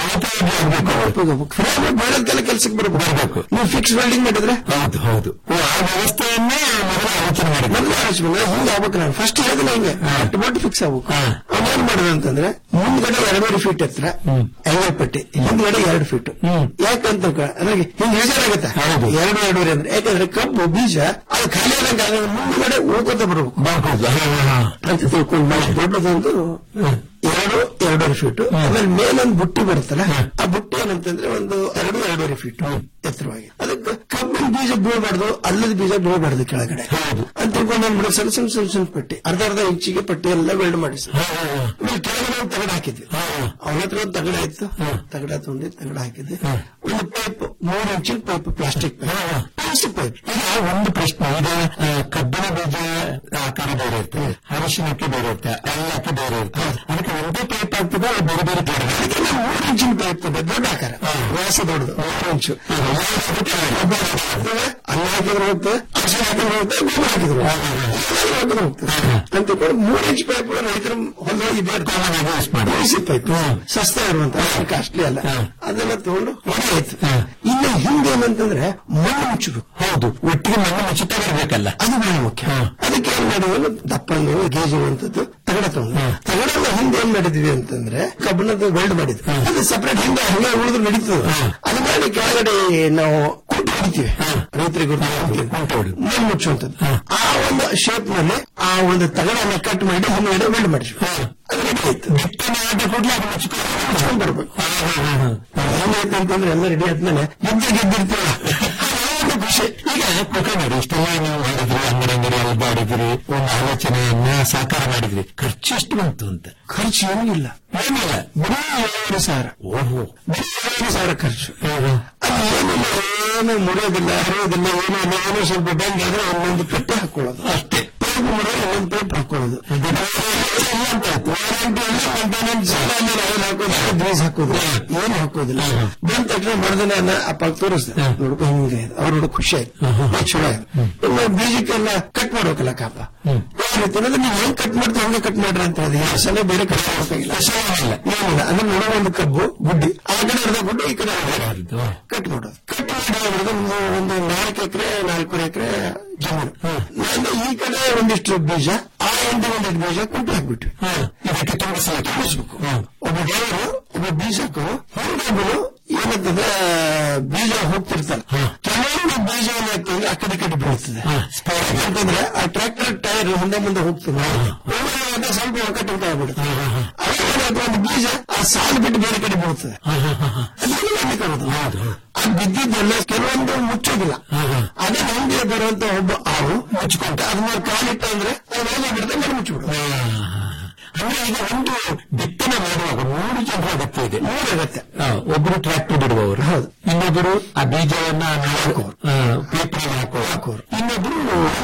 ಫ್ರೇಮ್ ಬೇಡಂತೆಲ್ಲ ಕೆಲ್ಸಕ್ಕೆ ಬರಬೇಕು ನೀವು ಫಿಕ್ಸ್ ವೆಲ್ಡಿಂಗ್ ಮಾಡಿದ್ರೆ ಹೌದು ಹೌದು ಓ, ಆ ವ್ಯವಸ್ಥೆಯನ್ನೇ ಮೊದಲು ಆಲೋಚನೆ ಮಾಡಿ ಮೊದಲು ಆಲೋಚನೆ ಮಾಡಿದ್ರೆ ಹಿಂಗೆ ಆಗ್ಬೇಕು ನಾನು ಫಸ್ಟ್ ಹೇಳಿದ್ರೆ ಹಿಂಗೆ ನಟ್ ಬೋಟ್ ಫಿಕ್ಸ್ ಆಗ್ಬೇಕು ಅವನೇನ್ ಮಾಡಿದ ಅಂತಂದ್ರೆ ಮುಂದ್ಗಡೆ ಎರಡೂವರೆ ಫೀಟ್ ಹತ್ರ ಐವತ್ತು ಪಟ್ಟಿ ಹಿಂದ್ಗಡೆ ಎರಡು ಫೀಟ್ ಯಾಕಂತ ಕ- ನನಗೆ ಹಿಂಗ್ ಬೇಜಾರಾಗುತ್ತೆ ಹೌದು. ಎರಡು ಎರಡೂವರೆ ಅಂದ್ರೆ ಯಾಕಂದ್ರೆ ಕಬ್ಬು ಬೀಜ ಅದು ಖಾಲಿ ಆದಂಗೆ ಆದ್ರೆ ಮುಂದ್ಗಡೆ ಉಳ್ಕೊತ ಬರ್ಬೇಕು ಬರ್ಬೋದು ಹಾ, ಹಾ, ಹಾ. ಅಂತ ತಿಳ್ಕೊಂಡು ಮಾಡಿ ದೊಡ್ಡದೊಂದು ಎರಡು ಎರಡೂವರೆ ಫೀಟ್ ಆಮೇಲೆ ಮೇಲೊಂದು ಬುಟ್ಟಿ ಬರುತ್ತಲ್ಲ ಆ ಬುಟ್ಟಿ ಏನಂತಂದ್ರೆ ಒಂದು ಎರಡು ಎರಡೂವರೆ ಫೀಟ್ ಎತ್ತರವಾಗಿ ಅದಕ್ಕೆ ಕಬ್ಬಿನ ಬೀಜ ಬೀಳಬಾರ್ದು ಅಲ್ಲದ ಬೀಜ ಬೀಳಬಾರ್ದು ಕೆಳಗಡೆ ಅಂತ ತಿಳ್ಕೊಂಡು ಏನ್ ಸಣ್ಣ ಸಣ್ಣ ಸಣ್ಣ ಸಣ್ಣ ಪಟ್ಟಿ ಅರ್ಧ ಅರ್ಧ ಇಂಚಿಗೆ ಪಟ್ಟಿ ಎಲ್ಲ ವೆಲ್ಡ್ ಮಾಡಿಸಿ ಆಮೇಲೆ ಕೆಳಗಡೆ ಒಂದು ತಗಡ ಹಾಕಿದ್ವಿ ಅವನ ಹತ್ರ ಒಂದು ತಗಡ ಇತ್ತು ತಗಡ ತೊಗೊಂಡು ತಗಡ ಹಾಕಿದ್ವಿ ಒಂದು ಪೈಪ್ ಮೂರು ಇಂಚಿನ pipe plastic pipe basic pipe ಈಗ ಒಂದು ಪ್ರಶ್ನೆ ಈಗ ಆ, ಕಬ್ಬಿನ ಬೀಜ ಆಕಾರ ಬೇರೆ ಇರುತ್ತೆ ಅರಿಶಿನಕ್ಕೆ ಬೇರೆ ಇರುತ್ತೆ ಎಲ್ಲಕ್ಕೆ ಬೇರೆ ಇರುತ್ತೆ ಅದಕ್ಕೆ ಒಂದೇ ಟೈಪ್ ಆಗ್ತದೆ ಅದು ಬೇರೆ ಬೇರೆ ಬೇರೆ ಅದಕ್ಕೆ ನಾವು ಮೂರು ಇಂಚಿನ ಪೈಪ್ ತಗೊಂಡು ದೊಡ್ಡ ಆಕಾರ ವ್ಯಾಸ ದೊಡ್ಡದು ಮೂರು ಇಂಚು ಅನ್ನ ಹಾಕಿದ್ರು ಹೋಗ್ತದೆ ಅರಿಶಿನ ಹಾಕಿದ್ರು ಹೋಗ್ತದೆ ಗೊಬ್ಬರ ಹಾಕಿದ್ರು ಹಾಕಿದ್ರು ಹೋಗ್ತದೆ ಅಂತ ಕೂಡ ಮೂರು ಇಂಚು ಪೈಪ್ ರೈತರ ಹೊಲದಲ್ಲಿ ಯೂಸ್ ಮಾಡಿ ಬೇಸಿಕ್ ಪೈಪ್ ಸಸ್ತ ಇರುವಂತ ಕಾಸ್ಟ್ಲಿ ಅಲ್ಲ ಅದೆಲ್ಲ ತಗೊಂಡು ಹೊಡೆಯಾಯ್ತು ಇನ್ನು ಹಿಂದೆ ಏನಂತಂದ್ರೆ ಮಣ್ಣು ಮುಚ್ಚಬೇಕು ಹೌದು ಒಟ್ಟಿಗೆ ಮಣ್ಣು ಮುಚ್ಚುತ್ತಾ ಇರಬೇಕಲ್ಲ ಅದು ಬಹಳ ಮುಖ್ಯ ಅದಕ್ಕೆ ಏನ್ ಮಾಡಿದ್ರು ದಪ್ಪಂದು ಗೇಜ್ ಇರುವಂತದ್ದು ತಗಡ ತಗೊಂಡು ತಗಡದ ಹಿಂದೆ ಏನ್ ಮಾಡಿದ್ವಿ ಅಂತಂದ್ರೆ ಕಬ್ಬಿಣದ ವೆಲ್ಡ್ ಮಾಡಿದ್ವಿ ಅದು ಸಪರೇಟ್ ಹಿಂದೆ ಹಂಗೆ ಉಳಿದ್ರು ನಡೀತದೆ ಅದು ಮಾಡಿ ಕೆಳಗಡೆ ನಾವು ಕುಂಟು ಹೊಡಿತೀವಿ ರೈತರಿಗೆ ಮಣ್ಣು ಮುಚ್ಚುವಂತದ್ದು ಆ ಒಂದು ಶೇಪ್ ನಲ್ಲಿ ಆ ಒಂದು ತಗಡನ್ನ ಕಟ್ ಮಾಡಿ ಹಿಂದ್ಗಡೆ ವೆಲ್ಡ್ ಮಾಡಿದ್ವಿ ಅದು ರೆಡಿ ಆಯ್ತು ಬಿತ್ತನೆ ಆದ ಕೂಡಲೇ ಅದು ಮುಚ್ಕೊಂಡು ಬರ್ಬೇಕು ಏನಾಯ್ತು ಅಂತಂದ್ರೆ ಎಲ್ಲ ರೆಡಿ ಆದ್ಮೇಲೆ ಯುದ್ಧ ಗೆದ್ದಿರ್ತೀವಿ ಒಂದು ಖುಷಿ ಈಗ ಪುಟ ನೋಡಿ ಇಷ್ಟೆಲ್ಲ ನೀವು ಮಾಡಿದ್ರಿ ಅಂಗಡಿ ಅಂಗಡಿ ಅಲ್ದಾಡಿದ್ರಿ ಒಂದು ಆಲೋಚನೆಯನ್ನ ಸಾಕಾರ ಮಾಡಿದ್ರಿ ಖರ್ಚು ಎಷ್ಟು ಬಂತು ಅಂತ ಖರ್ಚು ಏನೂ ಇಲ್ಲ ಏನಿಲ್ಲ ಬರೀ ಏಳು ಸಾವಿರ ಓಹೋ ಬರೀ ಏಳು ಸಾವಿರ ಖರ್ಚು ಅದು ಏನಿಲ್ಲ ಏನು ಮುಡಿಯೋದಿಲ್ಲ ಹರಿಯೋದಿಲ್ಲ ಏನೋ ಇಲ್ಲ ಏನೋ ಸ್ವಲ್ಪ ಬ್ಯಾಂಕ್ ಆದ್ರೆ ಒಂದೊಂದು ಕಟ್ಟೆ ಹಾಕೊಳ್ಳೋದು ಅಷ್ಟೇ ಪೈಪ್ ಮುಡಿದ್ರೆ ಒಂದೊಂದು ಪೈಪ್ ಹಾಕೊಳ್ಳೋದು ಡ್ರೆಸ್ ಹಾಕೋದು ಏನು ಹಾಕೋದಿಲ್ಲ ಬಂದ ತಕ್ಷಣ ಮರದಿನ ಅಪ್ಪ ತೋರಿಸ್ದೆ ನೋಡ್ಕೊ ಹಿಂಗೆ ಅವ್ರ ನೋಡ ಖುಷಿ ಆಯ್ತು ಅದ್ ಚಲೋ ಆಯ್ತು ಇನ್ನು ಬೀಜಕ್ಕೆಲ್ಲ ಕಟ್ ಮಾಡ್ಬೇಕಲ್ಲ ಕಾಪ ಯಾವ ರೀತಿ ಅಂದ್ರೆ ನೀವು ಹೆಂಗ್ ಕಟ್ ಮಾಡ್ತೀವಿ ಹಂಗೆ ಕಟ್ ಮಾಡ್ರಿ ಅಂತ ಹೇಳಿದ್ರೆ ಈ ಸಲ ಬೇರೆ ಕಟ್ ಮಾಡ್ಬೇಕಾಗಿಲ್ಲ ಏನಿಲ್ಲ ಅದನ್ನ ನೋಡೋ ಒಂದು ಕಬ್ಬು ಗುಡ್ಡಿ ಆ ಕಡೆ ಅರ್ಧ ಗುಡ್ಡು ಈ ಕಡೆ ಅರ್ಧ ಗುಡ್ಡು. ಕಟ್ ಮಾಡೋದು ಕಟ್ ಮಾಡಿ ಹೊಡೆದು ಒಂದು ಒಂದು ನಾಲ್ಕು ಎಕರೆ ನಾಲ್ಕೂವರೆ ಎಕರೆ ಜಮೀನು ನಾನು ಈ ಕಡೆ ಒಂದಿಷ್ಟು ಬೀಜ ಆ ಹಿಂದೆ ಒಂದಿಷ್ಟು ಬೀಜ ಕುಂಟು ಹಾಕ್ಬಿಟ್ವಿ ಇದಕ್ಕೆ ತುಂಬಿಸಲು ತುಂಬಿಸ್ಬೇಕು ಒಬ್ಬ ಡ್ರೈವರು ಒಬ್ಬ ಬೀಜಕ್ಕೂ ಹೊರಗೊಬ್ಬರು ಏನಂತಂದ್ರೆ ಬೀಜ ಹೋಗ್ತಿರ್ತಾರೆ ಕೆಲವೊಂದು ಬೀಜ ಏನಾಗ್ತದೆ ಆ ಕಡೆ ಈ ಕಡೆ ಬೀಳ್ತದೆ ಯಾಕಂತಂದ್ರೆ ಆ ಟ್ರ್ಯಾಕ್ಟರ್ ಟೈರ್ ಹಿಂದೆ ಮುಂದೆ ಹೋಗ್ತದೆ ಒಮ್ಮೆ ಸ್ವಲ್ಪ ಒಕ್ಕಟ್ಟು ಅಂತ ಆಗ್ಬಿಡುತ್ತೆ ಅವಾಗ ಒಂದು ಬೀಜ ಆ ಸಾಲು ಬಿಟ್ಟು ಬೇರೆ ಕಡೆ ಬೀಳ್ತದೆ ಅದಕ್ಕೆ ಮಾಡ್ಲಿಕ್ಕೆ ಆಗೋದಿಲ್ಲ. ಅದು ಬಿದ್ದಿದ್ದೆಲ್ಲ ಕೆಲವೊಂದು ಮುಚ್ಚೋದಿಲ್ಲ ಅದೇ ನಮ್ಗೆ ಬರುವಂತ ಒಬ್ಬ ಆವು ಮುಚ್ಕೊಂಡ ಅದನ್ನ ಕಾಲಿಟ್ಟ ಅಂದ್ರೆ ಅದು ಬಿಡದೆ ಮೇಲೆ ಮುಚ್ಚಿಬಿಡು ಅಂದ್ರೆ ಈಗ ಒಂದು ಬಿತ್ತನೆ ಮಾಡುವಾಗ ಮೂರು ಜನರ ಅಗತ್ಯ ಇದೆ ಮೂರು ಅಗತ್ಯ ಆ, ಒಬ್ರು ಟ್ರ್ಯಾಕ್ಟರ್ ಬಿಡುವವರು ಹೌದು. ಇನ್ನೊಬ್ಬರು ಆ ಬೀಜವನ್ನ ಪೇಪರ್ ಹಾಕೋರು ಹಾಕೋರು. ಇನ್ನೊಬ್ರು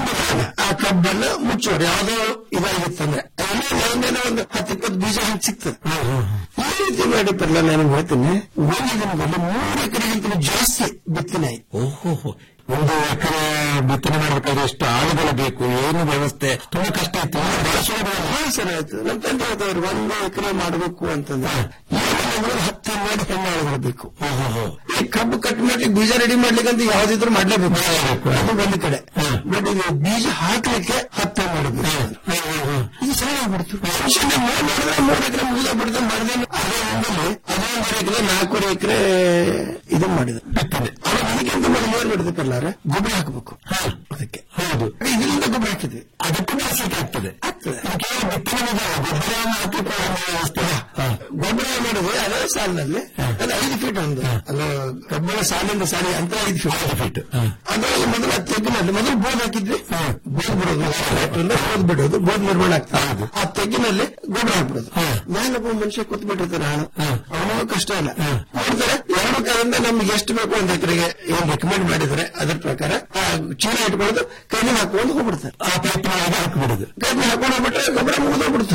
ಆ ಕಬ್ಬನ್ನ ಮುಚ್ಚೋರು ಯಾವ್ದೋ ಇದಾಗಿತ್ತಂದ್ರೆ ಒಂದೇನೋ ಒಂದು ಹತ್ತು ಇಪ್ಪತ್ತು ಬೀಜ ಹಂಗೆ ಸಿಗ್ತದೆ ಈ ರೀತಿ ಮಾಡಿ ಪರ್ಲ ನಾನು ಹೇಳ್ತೀನಿ ಒಂದು ದಿನದಲ್ಲಿ ಮೂರು ಎಕರೆಗಿಂತ ಜಾಸ್ತಿ ಬಿತ್ತನೆ ಆಯ್ತು ಓಹೋ ಒಂದು ಎಕರೆ ಬಿತ್ತನೆ ಮಾಡಬೇಕಾದ್ರೆ ಎಷ್ಟು ಆಳುಗಳು ಬೇಕು ಏನು ವ್ಯವಸ್ಥೆ ತುಂಬಾ ಕಷ್ಟ ಇತ್ತು ಬಹಳ ಸರಿ ಆಯ್ತು ನಮ್ಮ ತಂದೆ ಹೇಳ್ತವ್ರು ಒಂದು ಎಕರೆ ಮಾಡಬೇಕು ಅಂತಂದ್ರೆ ಏನಾದ್ರು ಹತ್ತು ಮಾಡಿ ಹೆಣ್ಣು ಬರಬೇಕು ಈ ಕಬ್ಬು ಕಟ್ ಮಾಡ್ಲಿಕ್ಕೆ ಬೀಜ ರೆಡಿ ಮಾಡ್ಲಿಕ್ಕೆ ಅಂತ ಯಾವ್ದಿದ್ರು ಮಾಡ್ಲೇಬೇಕು ಅದು ಒಂದು ಕಡೆ ಬಟ್ ಇದು ಬೀಜ ಹಾಕ್ಲಿಕ್ಕೆ ಹತ್ತು ಮಾಡಬೇಕು ಇದು ಸರಿಯಾಗ್ಬಿಡ್ತು ಮನುಷ್ಯನ ಮೂರ್ ಮಾಡಿದ್ರೆ ಮೂರು ಎಕರೆ ಮುಗಿದ ಬಿಡ್ದು ಮಾಡಿದ್ರೆ ಅದೇ ಒಂದಲ್ಲಿ ಅದೇ ಮೂರು ಎಕರೆ ನಾಲ್ಕೂವರೆ ಎಕರೆ ಇದನ್ನ ಮಾಡಿದ ಅವಾಗ ಅದಕ್ಕೆ ಅಂತ ಮಾಡಿ ಮೂರು ಬಿಡದಕ್ಕಲ್ಲಾರ ಗೊಬ್ಬರ ಹಾಕಬೇಕು ಅದಕ್ಕೆ ಹೌದು ಇದರಿಂದ ಗೊಬ್ಬರ ಹಾಕಿದ್ವಿ ಅದಕ್ಕೂ ಬಳಸಲಿಕ್ಕೆ ಆಗ್ತದೆ ಆಗ್ತದೆ ಕೇವಲ ಬಿತ್ತನೆ ಮೇಲೆ ಗೊಬ್ಬರವನ್ನು ಹಾಕಿಕೊಳ್ಳುವ ವ್ಯವಸ್ಥೆ. ಹಾ. ಗೊಬ್ಬರ ಮಾಡಿದ್ರೆ ಅದೇ ಸಾಲಿನಲ್ಲಿ ಅದು ಐದು ಫೀಟ್ ಒಂದು ಅದು ಕಬ್ಬಿಣ ಸಾಲಿಂದ ಸಾಲಿ ಅಂತ ಐದು ಫೀಟ್ ಫೀಟ್. ಅದ್ರಲ್ಲಿ ಮೊದಲು ಹತ್ತು ತೆಗ್ಗಿನಲ್ಲಿ ಮೊದಲು ಬೋದ್ ಹಾಕಿದ್ವಿ ಬೋದ್ ಬಿಡೋದು ಟ್ರ್ಯಾಕ್ಟರ್ನ ಬೋದ್ ಬಿಡೋದು ಬೋದ್ ನಿರ್ಮಾಣ ಆಗ್ತದೆ ಆ ತೆಗ್ಗಿನಲ್ಲಿ ಗೊಬ್ಬರ ಹಾಕ್ಬಿಡೋದು ನಾನೊಬ್ಬ ಮನುಷ್ಯ ಕೂತ್ಬಿಟ್ಟಿರ್ತಾನೆ ನಾನು ಅವನಿಗೂ ಕಷ್ಟ ಇಲ್ಲ ನೋಡ್ತಾರೆ ಎರಡು ಕಾಲದಿಂದ ನಮ್ಗೆ ಎಷ್ಟು ಬೇಕು ಒಂದು ಎಕರೆಗೆ ಏನ್ ರೆಕಮೆಂಡ್ ಮಾಡಿದ್ರೆ ಅದ್ರ ಪ್ರಕಾರ ಆ ಚೀಲ ಇಟ್ಕೊಳ್ಳೋದು ಕೈಲಿ ಹಾಕೊಂಡು ಹೋಗ್ಬಿಡ್ತಾರೆ ಆ ಪೈಪ್ ಒಳಗೆ ಹಾಕಿಬಿಡುದು ಕೈಲಿ ಹಾಕೊಂಡು ಹೋಗ್ಬಿಟ್ರೆ ಗೊಬ್ಬರ ಮುಗಿದೋಗ್ಬಿಡ್ತು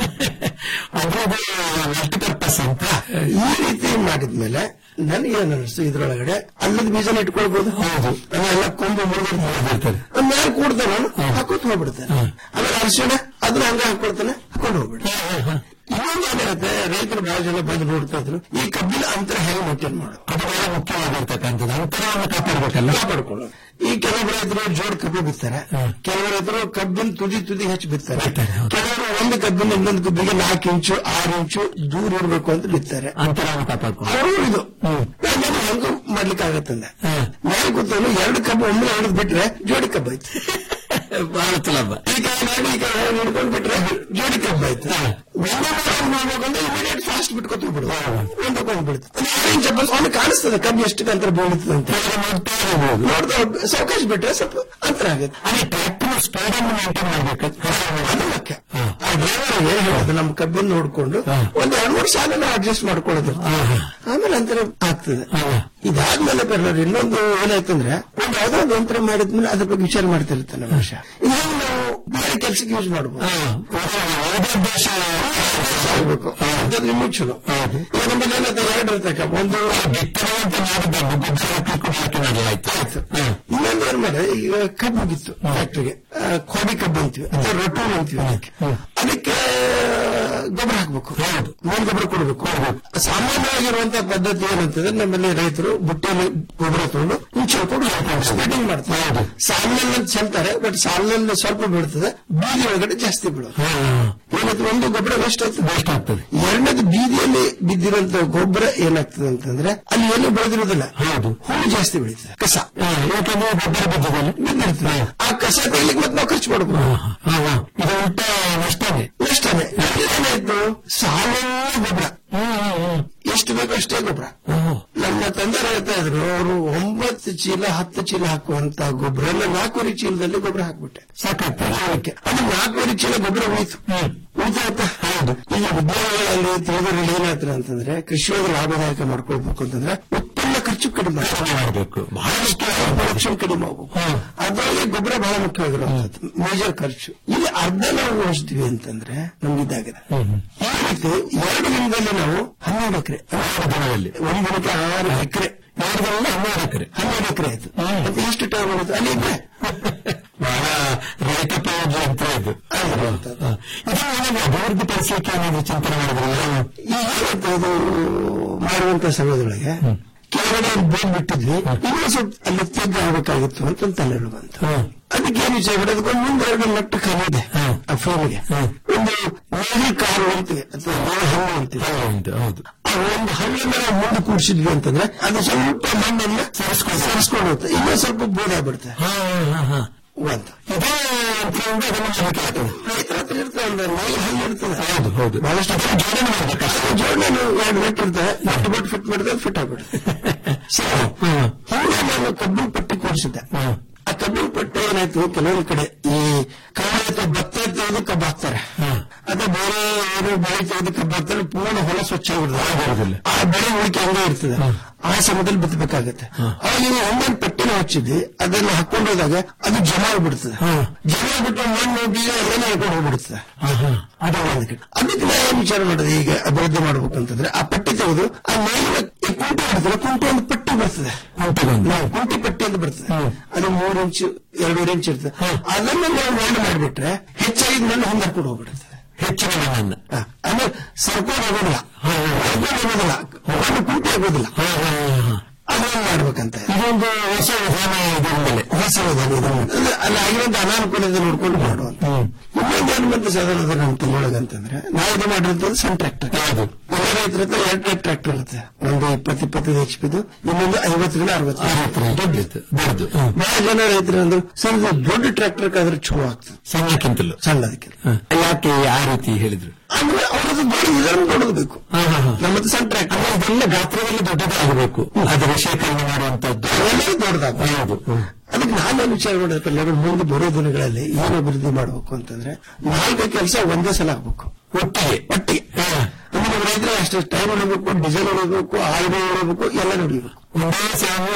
ಅಂದ್ರೆ ಅದು ಮಲ್ಟಿಪರ್ಪಸ್ ಅಂತ ಈ ರೀತಿ ಮಾಡಿದ್ಮೇಲೆ ನನಗೇನು ಅನಿಸ್ತು ಇದ್ರೊಳಗಡೆ ಅಲ್ಲದ ಬೀಜನ ಇಟ್ಕೊಳ್ಬಹುದು ಹೌದು ಎಲ್ಲ ಕೊಂಬು ಮುರಿದಿರ್ತಾರೆ ಮೇಲೆ ಕೂಡ್ತಾನೆ ಹಾಕೋತ್ ಹೋಗ್ಬಿಡ್ತಾನೆ ಆಮೇಲೆ ಅರಿಶಿಣ ಅದನ್ನ ಹಂಗ ಹಾಕೊಳ್ತಾನೆ ಹಾಕೊಂಡು ಹೋಗ್ಬಿಡ್ತಾನೆ ಇನ್ನೊಂದು ಏನಿರುತ್ತೆ ರೈತರು ಬಹಳ ಜನ ಬಂದು ನೋಡ್ತಾ ಇದ್ರು ಈ ಕಬ್ಬಿನ ಅಂತರ ಹೇಗೆ ಮೇಂಟೈನ್ ಮಾಡೋದು ಅದು ಬಹಳ ಮುಖ್ಯವಾಗಿರ್ತಕ್ಕಂಥದ್ದು ಅಂತರವನ್ನು ಕಾಪಾಡಬೇಕಲ್ಲ ಕಾಪಾಡ್ಕೊಳ್ಳೋದು ಈ ಕೆಲವು ರೈತರು ಜೋಡ್ ಕಬ್ಬು ಬಿತ್ತಾರೆ ಕೆಲವು ರೈತರು ಕಬ್ಬಿನ ತುದಿ ತುದಿ ಹೆಚ್ಚು ಬಿತ್ತಾರೆ ಕೆಲವರು ಒಂದು ಕಬ್ಬಿನ ಇನ್ನೊಂದು ಕಬ್ಬಿಗೆ ನಾಲ್ಕು ಇಂಚು ಆರು ಇಂಚು ದೂರ ಇರಬೇಕು ಅಂತ ಬಿತ್ತಾರೆ ಅಂತರವನ್ನು ಕಾಪಾಡ್ಕೊಂಡು ಅವರು ಇದು ನಾನು ಹೆಂಗು ಮಾಡ್ಲಿಕ್ಕೆ ಆಗತ್ತಂದ ನಾನು ಕೂತವನು ಎರಡು ಕಬ್ಬು ಒಮ್ಮೆ ಹೊಡೆದ್ ಬಿಟ್ರೆ ಜೋಡಿ ಕಬ್ಬು ಆಯ್ತು ಬಹಳ ಸುಲಭ ಈ ಕಡೆ ಮಾಡಿ ಈ ಕಡೆ ಹಿಡ್ಕೊಂಡು ಬಿಟ್ರೆ ಜೋಡಿ ಕಬ್ಬು ಆಯ್ತು ಒಂದೇ ಮಾಡ್ಬೇಕಂದ್ರೆ ಇಮಿಡಿಯೇಟ್ ಫಾಸ್ಟ್ ಬಿಟ್ಕೊತ ಬಿಡು ಒಂದಕ್ಕೊಂದು ಬಿಡುತ್ತೆ ಚಪ್ಪಲ್ ಅವನು ಕಾಣಿಸ್ತದೆ ಕಬ್ಬು ಎಷ್ಟು ಅಂತರ ಬೀಳುತ್ತದೆ ಅಂತ ನೋಡ್ತಾ ಸಾವಕಾಶ ಬಿಟ್ರೆ ಸ್ವಲ್ಪ ಅಂತರ ಆಗುತ್ತೆ ಅದೇ ಟ್ರ್ಯಾಕ್ಟರ್ ಸ್ಪೀಡ್ ಅನ್ನು ಮೇಂಟೈನ್ ಮಾಡಬೇಕು ಅದು ಮುಖ್ಯ ಆ ಡ್ರೈವರ್ಗೆ ಹೇಳೋದು ನಮ್ಮ ಕಬ್ಬಿನ ನೋಡ್ಕೊಂಡು ಒಂದ್ ಎರಡು ಮೂರು ಸಾಲ ಅಡ್ಜಸ್ಟ್ ಮಾಡ್ಕೊಳ್ಳೋದು ಆಮೇಲೆ ಅಂತರ ಆಗ್ತದೆ ಇದಾದ್ಮೇಲೆ ಬರ್ಲಾರ ಇನ್ನೊಂದು ಏನಾಯ್ತಂದ್ರೆ ಒಂದು ಯಾವ್ದೋ ಒಂದು ಯಂತ್ರ ಮಾಡಿದ್ಮೇಲೆ ಅದ್ರ ಬಗ್ಗೆ ವಿಚಾರ ಮಾಡ್ತಿರ್ತಾನೆ ಮನುಷ್ಯ ಇದನ್ನ ನಾವು ಬೇರೆ ಕೆಲಸಕ್ಕೆ ಯೂಸ್ ಮಾಡ್ಬೋದು ಆಗ್ಬೇಕು ಅಂತಂದ್ರೆ ನಿಮಗೆ ಚಲೋ ಈಗ ನಮ್ಮಲ್ಲಿ ಏನಾಯ್ತು ಎರಡು ಇರ್ತಕ್ಕ ಒಂದು ಆಯ್ತು ಇನ್ನೊಂದು ಏನ್ ಮಾಡ ಈಗ ಕಬ್ಬು ಮುಗಿತ್ತು ಫ್ಯಾಕ್ಟ್ರಿಗೆ ಕೋಡಿ ಕಬ್ಬು ಅಂತೀವಿ ಅಥವಾ ರೊಟ್ಟೋನ್ ಅಂತೀವಿ ಅದಕ್ಕೆ ಅದಕ್ಕೆ ಗೊಬ್ಬರ ಹಾಕ್ಬೇಕು ಮೇಲ್ ಗೊಬ್ಬರ ಕೊಡಬೇಕು ಸಾಮಾನ್ಯವಾಗಿರುವಂತಹ ಪದ್ಧತಿ ಏನಂತಂದ್ರೆ ನಮ್ಮಲ್ಲಿ ರೈತರು ಬುಟ್ಟಿಯಲ್ಲಿ ಗೊಬ್ಬರ ತಗೊಂಡು ಹಿಂಚ್ಕೊಂಡು ಸ್ಪ್ರೆಡಿಂಗ್ ಮಾಡ್ತಾರೆ ಸಾಲಿನಲ್ಲಿ ಚೆಲ್ತಾರೆ ಬಟ್ ಸಾಲಿನಲ್ಲಿ ಸ್ವಲ್ಪ ಬೀಳ್ತದೆ ಬೀದಿ ಒಳಗಡೆ ಜಾಸ್ತಿ ಬೀಳೋದು ಏನಾಯ್ತು ಒಂದು ಗೊಬ್ಬರ ವೇಸ್ಟ್ ಆಗ್ತದೆ ವೇಸ್ಟ್ ಆಗ್ತದೆ ಎರಡನೇದು ಬೀದಿಯಲ್ಲಿ ಬಿದ್ದಿರೋಂತ ಗೊಬ್ಬರ ಏನಾಗ್ತದೆ ಅಂತಂದ್ರೆ ಅಲ್ಲಿ ಏನು ಬೆಳೆದಿರೋದಿಲ್ಲ ಹೌದು ಹೂವು ಜಾಸ್ತಿ ಬೆಳೀತದೆ ಕಸ ಯಾಕಂದ್ರೆ ಗೊಬ್ಬರ ಬಿದ್ದಿರಲ್ಲ ಬಿದ್ದಿರ್ತದೆ ಆ ಕಸ ತೆಗಿಲಿಕ್ಕೆ ಮತ್ತೆ ನಾವು ಖರ್ಚು ಮಾಡಬೇಕು ಇದು ಊಟ ನಷ್ಟನೇ ನಷ್ಟನೇ ಏನಾಯ್ತು ಸಾಮಾನ್ಯ ಗೊಬ್ಬರ ಎಷ್ಟು ಬೇಕು ಅಷ್ಟೇ ಗೊಬ್ಬರ ನಮ್ಮ ತಂದೆ ಹೇಳ್ತಾ ಇದ್ರು ಅವರು ಒಂಬತ್ತು ಚೀಲ ಹತ್ತು ಚೀಲ ಹಾಕುವಂತ ಗೊಬ್ಬರ ನಾಲ್ಕೂವರೆ ಚೀಲದಲ್ಲಿ ಗೊಬ್ಬರ ಹಾಕ್ಬಿಟ್ಟೆ ಸಾಕಾಗ್ತದೆ ಅದು ನಾಲ್ಕೂವರೆ ಚೀಲ ಗೊಬ್ಬರ ಉಳಿತು ಉಳಿತಾಯ್ತಾ ಹೌದು ಈಗ ಉದ್ಯೋಗಗಳಲ್ಲಿ ತಿಳಿದರಲ್ಲಿ ಏನಾಯ್ತು ಅಂತಂದ್ರೆ ಕೃಷಿಯೊಳಗೆ ಲಾಭದಾಯಕ ಮಾಡ್ಕೊಳ್ಬೇಕು ಅಂತಂದ್ರೆ ಉತ್ಪನ್ನ ಖರ್ಚು ಕಡಿಮೆ ಮಾಡಬೇಕು ಬಹಳಷ್ಟು ಪ್ರೊಡಕ್ಷನ್ ಕಡಿಮೆ ಆಗಬೇಕು ಅದರೊಳಗೆ ಗೊಬ್ಬರ ಬಹಳ ಮುಖ್ಯವಾಗಿರುವಂತದ್ದು ಮೇಜರ್ ಖರ್ಚು ಇಲ್ಲಿ ಅರ್ಧ ನಾವು ಉಳಿಸ್ತೀವಿ ಅಂತಂದ್ರೆ ನಮ್ಗೆ ಇದಾಗಿದೆ ಈ ರೀತಿ ಎರಡು ದಿನದಲ್ಲಿ ನಾವು ಹನ್ನೆರಡು ಎಕರೆ ದಿನದಲ್ಲಿ ಒಂದು ದಿನಕ್ಕೆ ಆರು ಎಕರೆ ಎರಡು ದಿನದಲ್ಲಿ ಹನ್ನೆರಡು ಎಕರೆ ಹನ್ನೆರಡು ಎಕರೆ ಆಯ್ತು ಮತ್ತೆ ಎಷ್ಟು ಟೈಮ್ ಆಗುತ್ತೆ ಅಲ್ಲಿ ಇದ್ರೆ ಬಹಳ ರೈತ ಅಂತ ಇದು ಅಭಿವೃದ್ಧಿ ಪಡಿಸಲಿಕ್ಕೆ ಏನಾದ್ರು ಚಿಂತನೆ ಮಾಡಿದ್ರೆ ಈಗ ಅದು ಮಾಡುವಂತ ಸಮಯದೊಳಗೆ ಕೆಳಗಡೆ ಬೋನ್ ಬಿಟ್ಟಿದ್ವಿ ಇನ್ನೂ ಸ್ವಲ್ಪ ಅಲ್ಲಿ ತೆಗ್ದು ಆಗ್ಬೇಕಾಗಿತ್ತು ಅಂತ ಒಂದು ತಲೆಗಳು ಬಂತು ಅದಕ್ಕೆ ಏನು ವಿಚಾರ ಮಾಡಿ ಅದಕ್ಕೊಂದು ಮುಂದೆ ಎರಡು ನಟ್ಟು ಖಾಲಿ ಇದೆ ಆ ಫ್ರೇಮ್ಗೆ ಒಂದು ನೀಲಿ ಕಾರು ಅಂತೀವಿ ಅಥವಾ ನೀಲಿ ಹಣ್ಣು ಅಂತೀವಿ ಹೌದು ಆ ಒಂದು ಹಣ್ಣನ್ನ ನಾವು ಮುಂದೆ ಕೂಡಿಸಿದ್ವಿ ಅಂತಂದ್ರೆ ಅದು ಸ್ವಲ್ಪ ಮಣ್ಣನ್ನ ಸರಿಸ್ಕೊಂಡು ಸರಿಸ್ಕೊಂಡು ಹೋಗುತ್ತೆ ಇನ್ನೂ ಸ್ವಲ್ಪ ಬೋದಾಗ್ಬಿಡುತ್ತೆ ಒಂದು ಇದೇ ರೈತರ ಹತ್ರ ಇರ್ತದೆ ಒಂದು ನೀಲಿ ಹಣ್ಣು ಇರ್ತದೆ ಹೌದು ಹೌದು ಬಹಳಷ್ಟು ಜೋಡಣೆ ಮಾಡ್ಬೇಕು ಜೋಡಣೆ ಎರಡು ನೆಟ್ ಇರ್ತದೆ ನಟ್ಟು ಬಿಟ್ಟು ಫಿಟ್ ಮಾಡಿದ್ರೆ ಫಿಟ್ ಆಗ್ಬಿಡುತ್ತೆ ಸರಿ ಹೀಗೆ ನಾನು ಕಬ್ಬಿನ ಪಟ್ಟಿ ಕೂಡಿಸಿದ್ದೆ ಆ ಕಬ್ಬಿನ ಪಟ್ಟಿ ಏನಾಯ್ತು ಕೆಲವೊಂದು ಕಡೆ ಈ ಕಾಳು ಅಥವಾ ಭತ್ತ ತೆಗೆದು ಕಬ್ಬು ಹಾಕ್ತಾರೆ ಅಥವಾ ಬೇರೆ ಏನು ಬೆಳೆ ತೆಗೆದು ಕಬ್ಬು ಹಾಕ್ತಾರೆ ಪೂರ್ಣ ಹೊಲ ಸ್ವಚ್ಛ ಆಗಿರೋದಿಲ್ಲ ಆ ಬೆಳೆ ಉಳಿಕೆ ಹಂಗೆ ಇರ್ತದೆ ಆ ಸಮಯದಲ್ಲಿ ಬಿತ್ತಬೇಕಾಗತ್ತೆ ಅವಾಗ ನೀವು ಒಂದೊಂದು ಪಟ್ಟಿನ ಹಚ್ಚಿದ್ವಿ ಅದನ್ನ ಹಾಕೊಂಡು ಹೋದಾಗ ಅದು ಜಮ ಆಗ್ಬಿಡ್ತದೆ ಜಮ ಆಗ್ಬಿಟ್ಟು ಮಣ್ಣು ಬೀಜ ಎಲ್ಲ ಹಾಕೊಂಡು ಹೋಗ್ಬಿಡ್ತದೆ ಅದು ಒಂದು ಕಡೆ ಅದಕ್ಕೆ ನಾ ಏನ್ ವಿಚಾರ ಮಾಡಿದೆ ಈಗ ಅಭಿವೃದ್ಧಿ ಮಾಡ್ಬೇಕು ಅಂತಂದ್ರೆ ಆ ಪಟ್ಟಿ ತೆಗೆದು ಆ ಮೇಲೆ ಈ ಕುಂಟೆ ಬರ್ತದೆ ಕುಂಟೆ ಒಂದು ಪಟ್ಟಿ ಬರ್ತದೆ ನಾವು ಕುಂಟೆ ಪಟ್ಟಿ ಅಂತ ಬರ್ತದೆ ಅದು ಮೂರು ಇಂಚು ಎರಡೂವರೆ ಇಂಚು ಇರ್ತದೆ ಅದನ್ನ ನಾವು ಮಣ್ಣು ಮಾಡಿಬಿಟ್ರೆ ಹೆಚ್ಚಾಗಿ ಮಣ್ಣು ಹೊಂದಾಡ್ಕೊಂಡು ಹೋಗ್ಬಿಡುತ್ತೆ ಹೆಚ್ಚಿನ ಮಣ್ಣನ್ನು ಅಂದ್ರೆ ಸರ್ಕಾರ ಆಗೋದಿಲ್ಲ ಸರ್ಕಾರ ಆಗೋದಿಲ್ಲ ಮಣ್ಣು ಕುಂಟೆ ಆಗೋದಿಲ್ಲ ಅದನ್ನ ಮಾಡ್ಬೇಕಂತ ಇದೊಂದು ಹೊಸ ವಿಧಾನ ಇದರಲ್ಲಿ ಹೊಸ ವಿಧಾನ ಇದು ಅಂದ್ರೆ ಅಲ್ಲಿ ಆಗಿರುವಂತ ಅನಾನುಕೂಲತೆ ನೋಡ್ಕೊಂಡು ಮಾಡುವಂತ ಇನ್ನೊಂದು ಏನು ಬಂತು ಸಾಧಾರಣ ನಮ್ಮ ತಿಂಗಳೊಳಗೆ ಅಂತಂದ್ರೆ ನಾವು ಇದು ಮಾಡಿರ್ತದ್ದು ಸಣ್ಣ ಟ್ರ್ಯಾಕ್ಟರ್ ಯಾವುದು ಎಲ್ಲ ರೈತರ ಹತ್ರ ಎರಡು ಟ್ರ್ಯಾಕ್ಟರ್ ಇರುತ್ತೆ ಒಂದು ಇಪ್ಪತ್ತು ಇಪ್ಪತ್ತೈದು ಎಚ್ ಪಿದು ಇನ್ನೊಂದು ಐವತ್ತರಿಂದ ಅರವತ್ತು ದೊಡ್ಡದು ದೊಡ್ಡದು ಬಹಳ ಜನ ರೈತರು ಅಂದ್ರು ಸರ್ ಇದು ದೊಡ್ಡ ಟ್ರ್ಯಾಕ್ಟರ್ ಆದ್ರೆ ಚಲೋ ಆಗ್ತದೆ ಸಣ್ಣಕ್ಕಿಂತಲೂ ಸಣ್ಣದಕ್ಕಿಂತ ಯಾಕೆ ಆ ರೀತಿ ಹೇಳಿದ್ರು ಅಂದ್ರೆ ಅವರದ್ದು ದೊಡ್ಡ ಇದನ್ನು ದೊಡ್ಡದು ಬೇಕು ನಮ್ಮದು ಸಣ್ಣ ಟ್ರ್ಯಾಕ್ಟರ್ ಅದೆಲ್ಲ ಗಾತ್ರದಲ್ಲಿ ದೊಡ್ಡದಾಗಬೇಕು ಅದು ವಿಷಯಕರಣೆ ಮಾಡುವಂತದ್ದು ಎಲ್ಲರೂ ದೊಡ್ಡದಾಗಬಹುದು ಅದಕ್ಕೆ ನಾನು ವಿಚಾರ ಮಾಡಿದ್ರೆ ಮುಂದೆ ಬರೋ ದಿನಗಳಲ್ಲಿ ಏನು ಅಭಿವೃದ್ಧಿ ಮಾಡಬೇಕು ಅಂತಂದ್ರೆ ನಾಲ್ಕು ಕೆಲಸ ಒಂದೇ ಸಲ ಆಗ್ಬೇಕು ಒಟ್ಟಿಗೆ ಒಟ್ಟಿಗೆ ಅಂದ್ರೆ ನಮ್ಮ ರೈತರು ಅಷ್ಟು ಟೈಮ್ ಉಳಿಬೇಕು ಡೀಸೆಲ್ ಉಳಿಬೇಕು ಆಯಿಲ್ ಉಳಿಬೇಕು ಎಲ್ಲ ನೋಡಿಬೇಕು ಒಂದೇ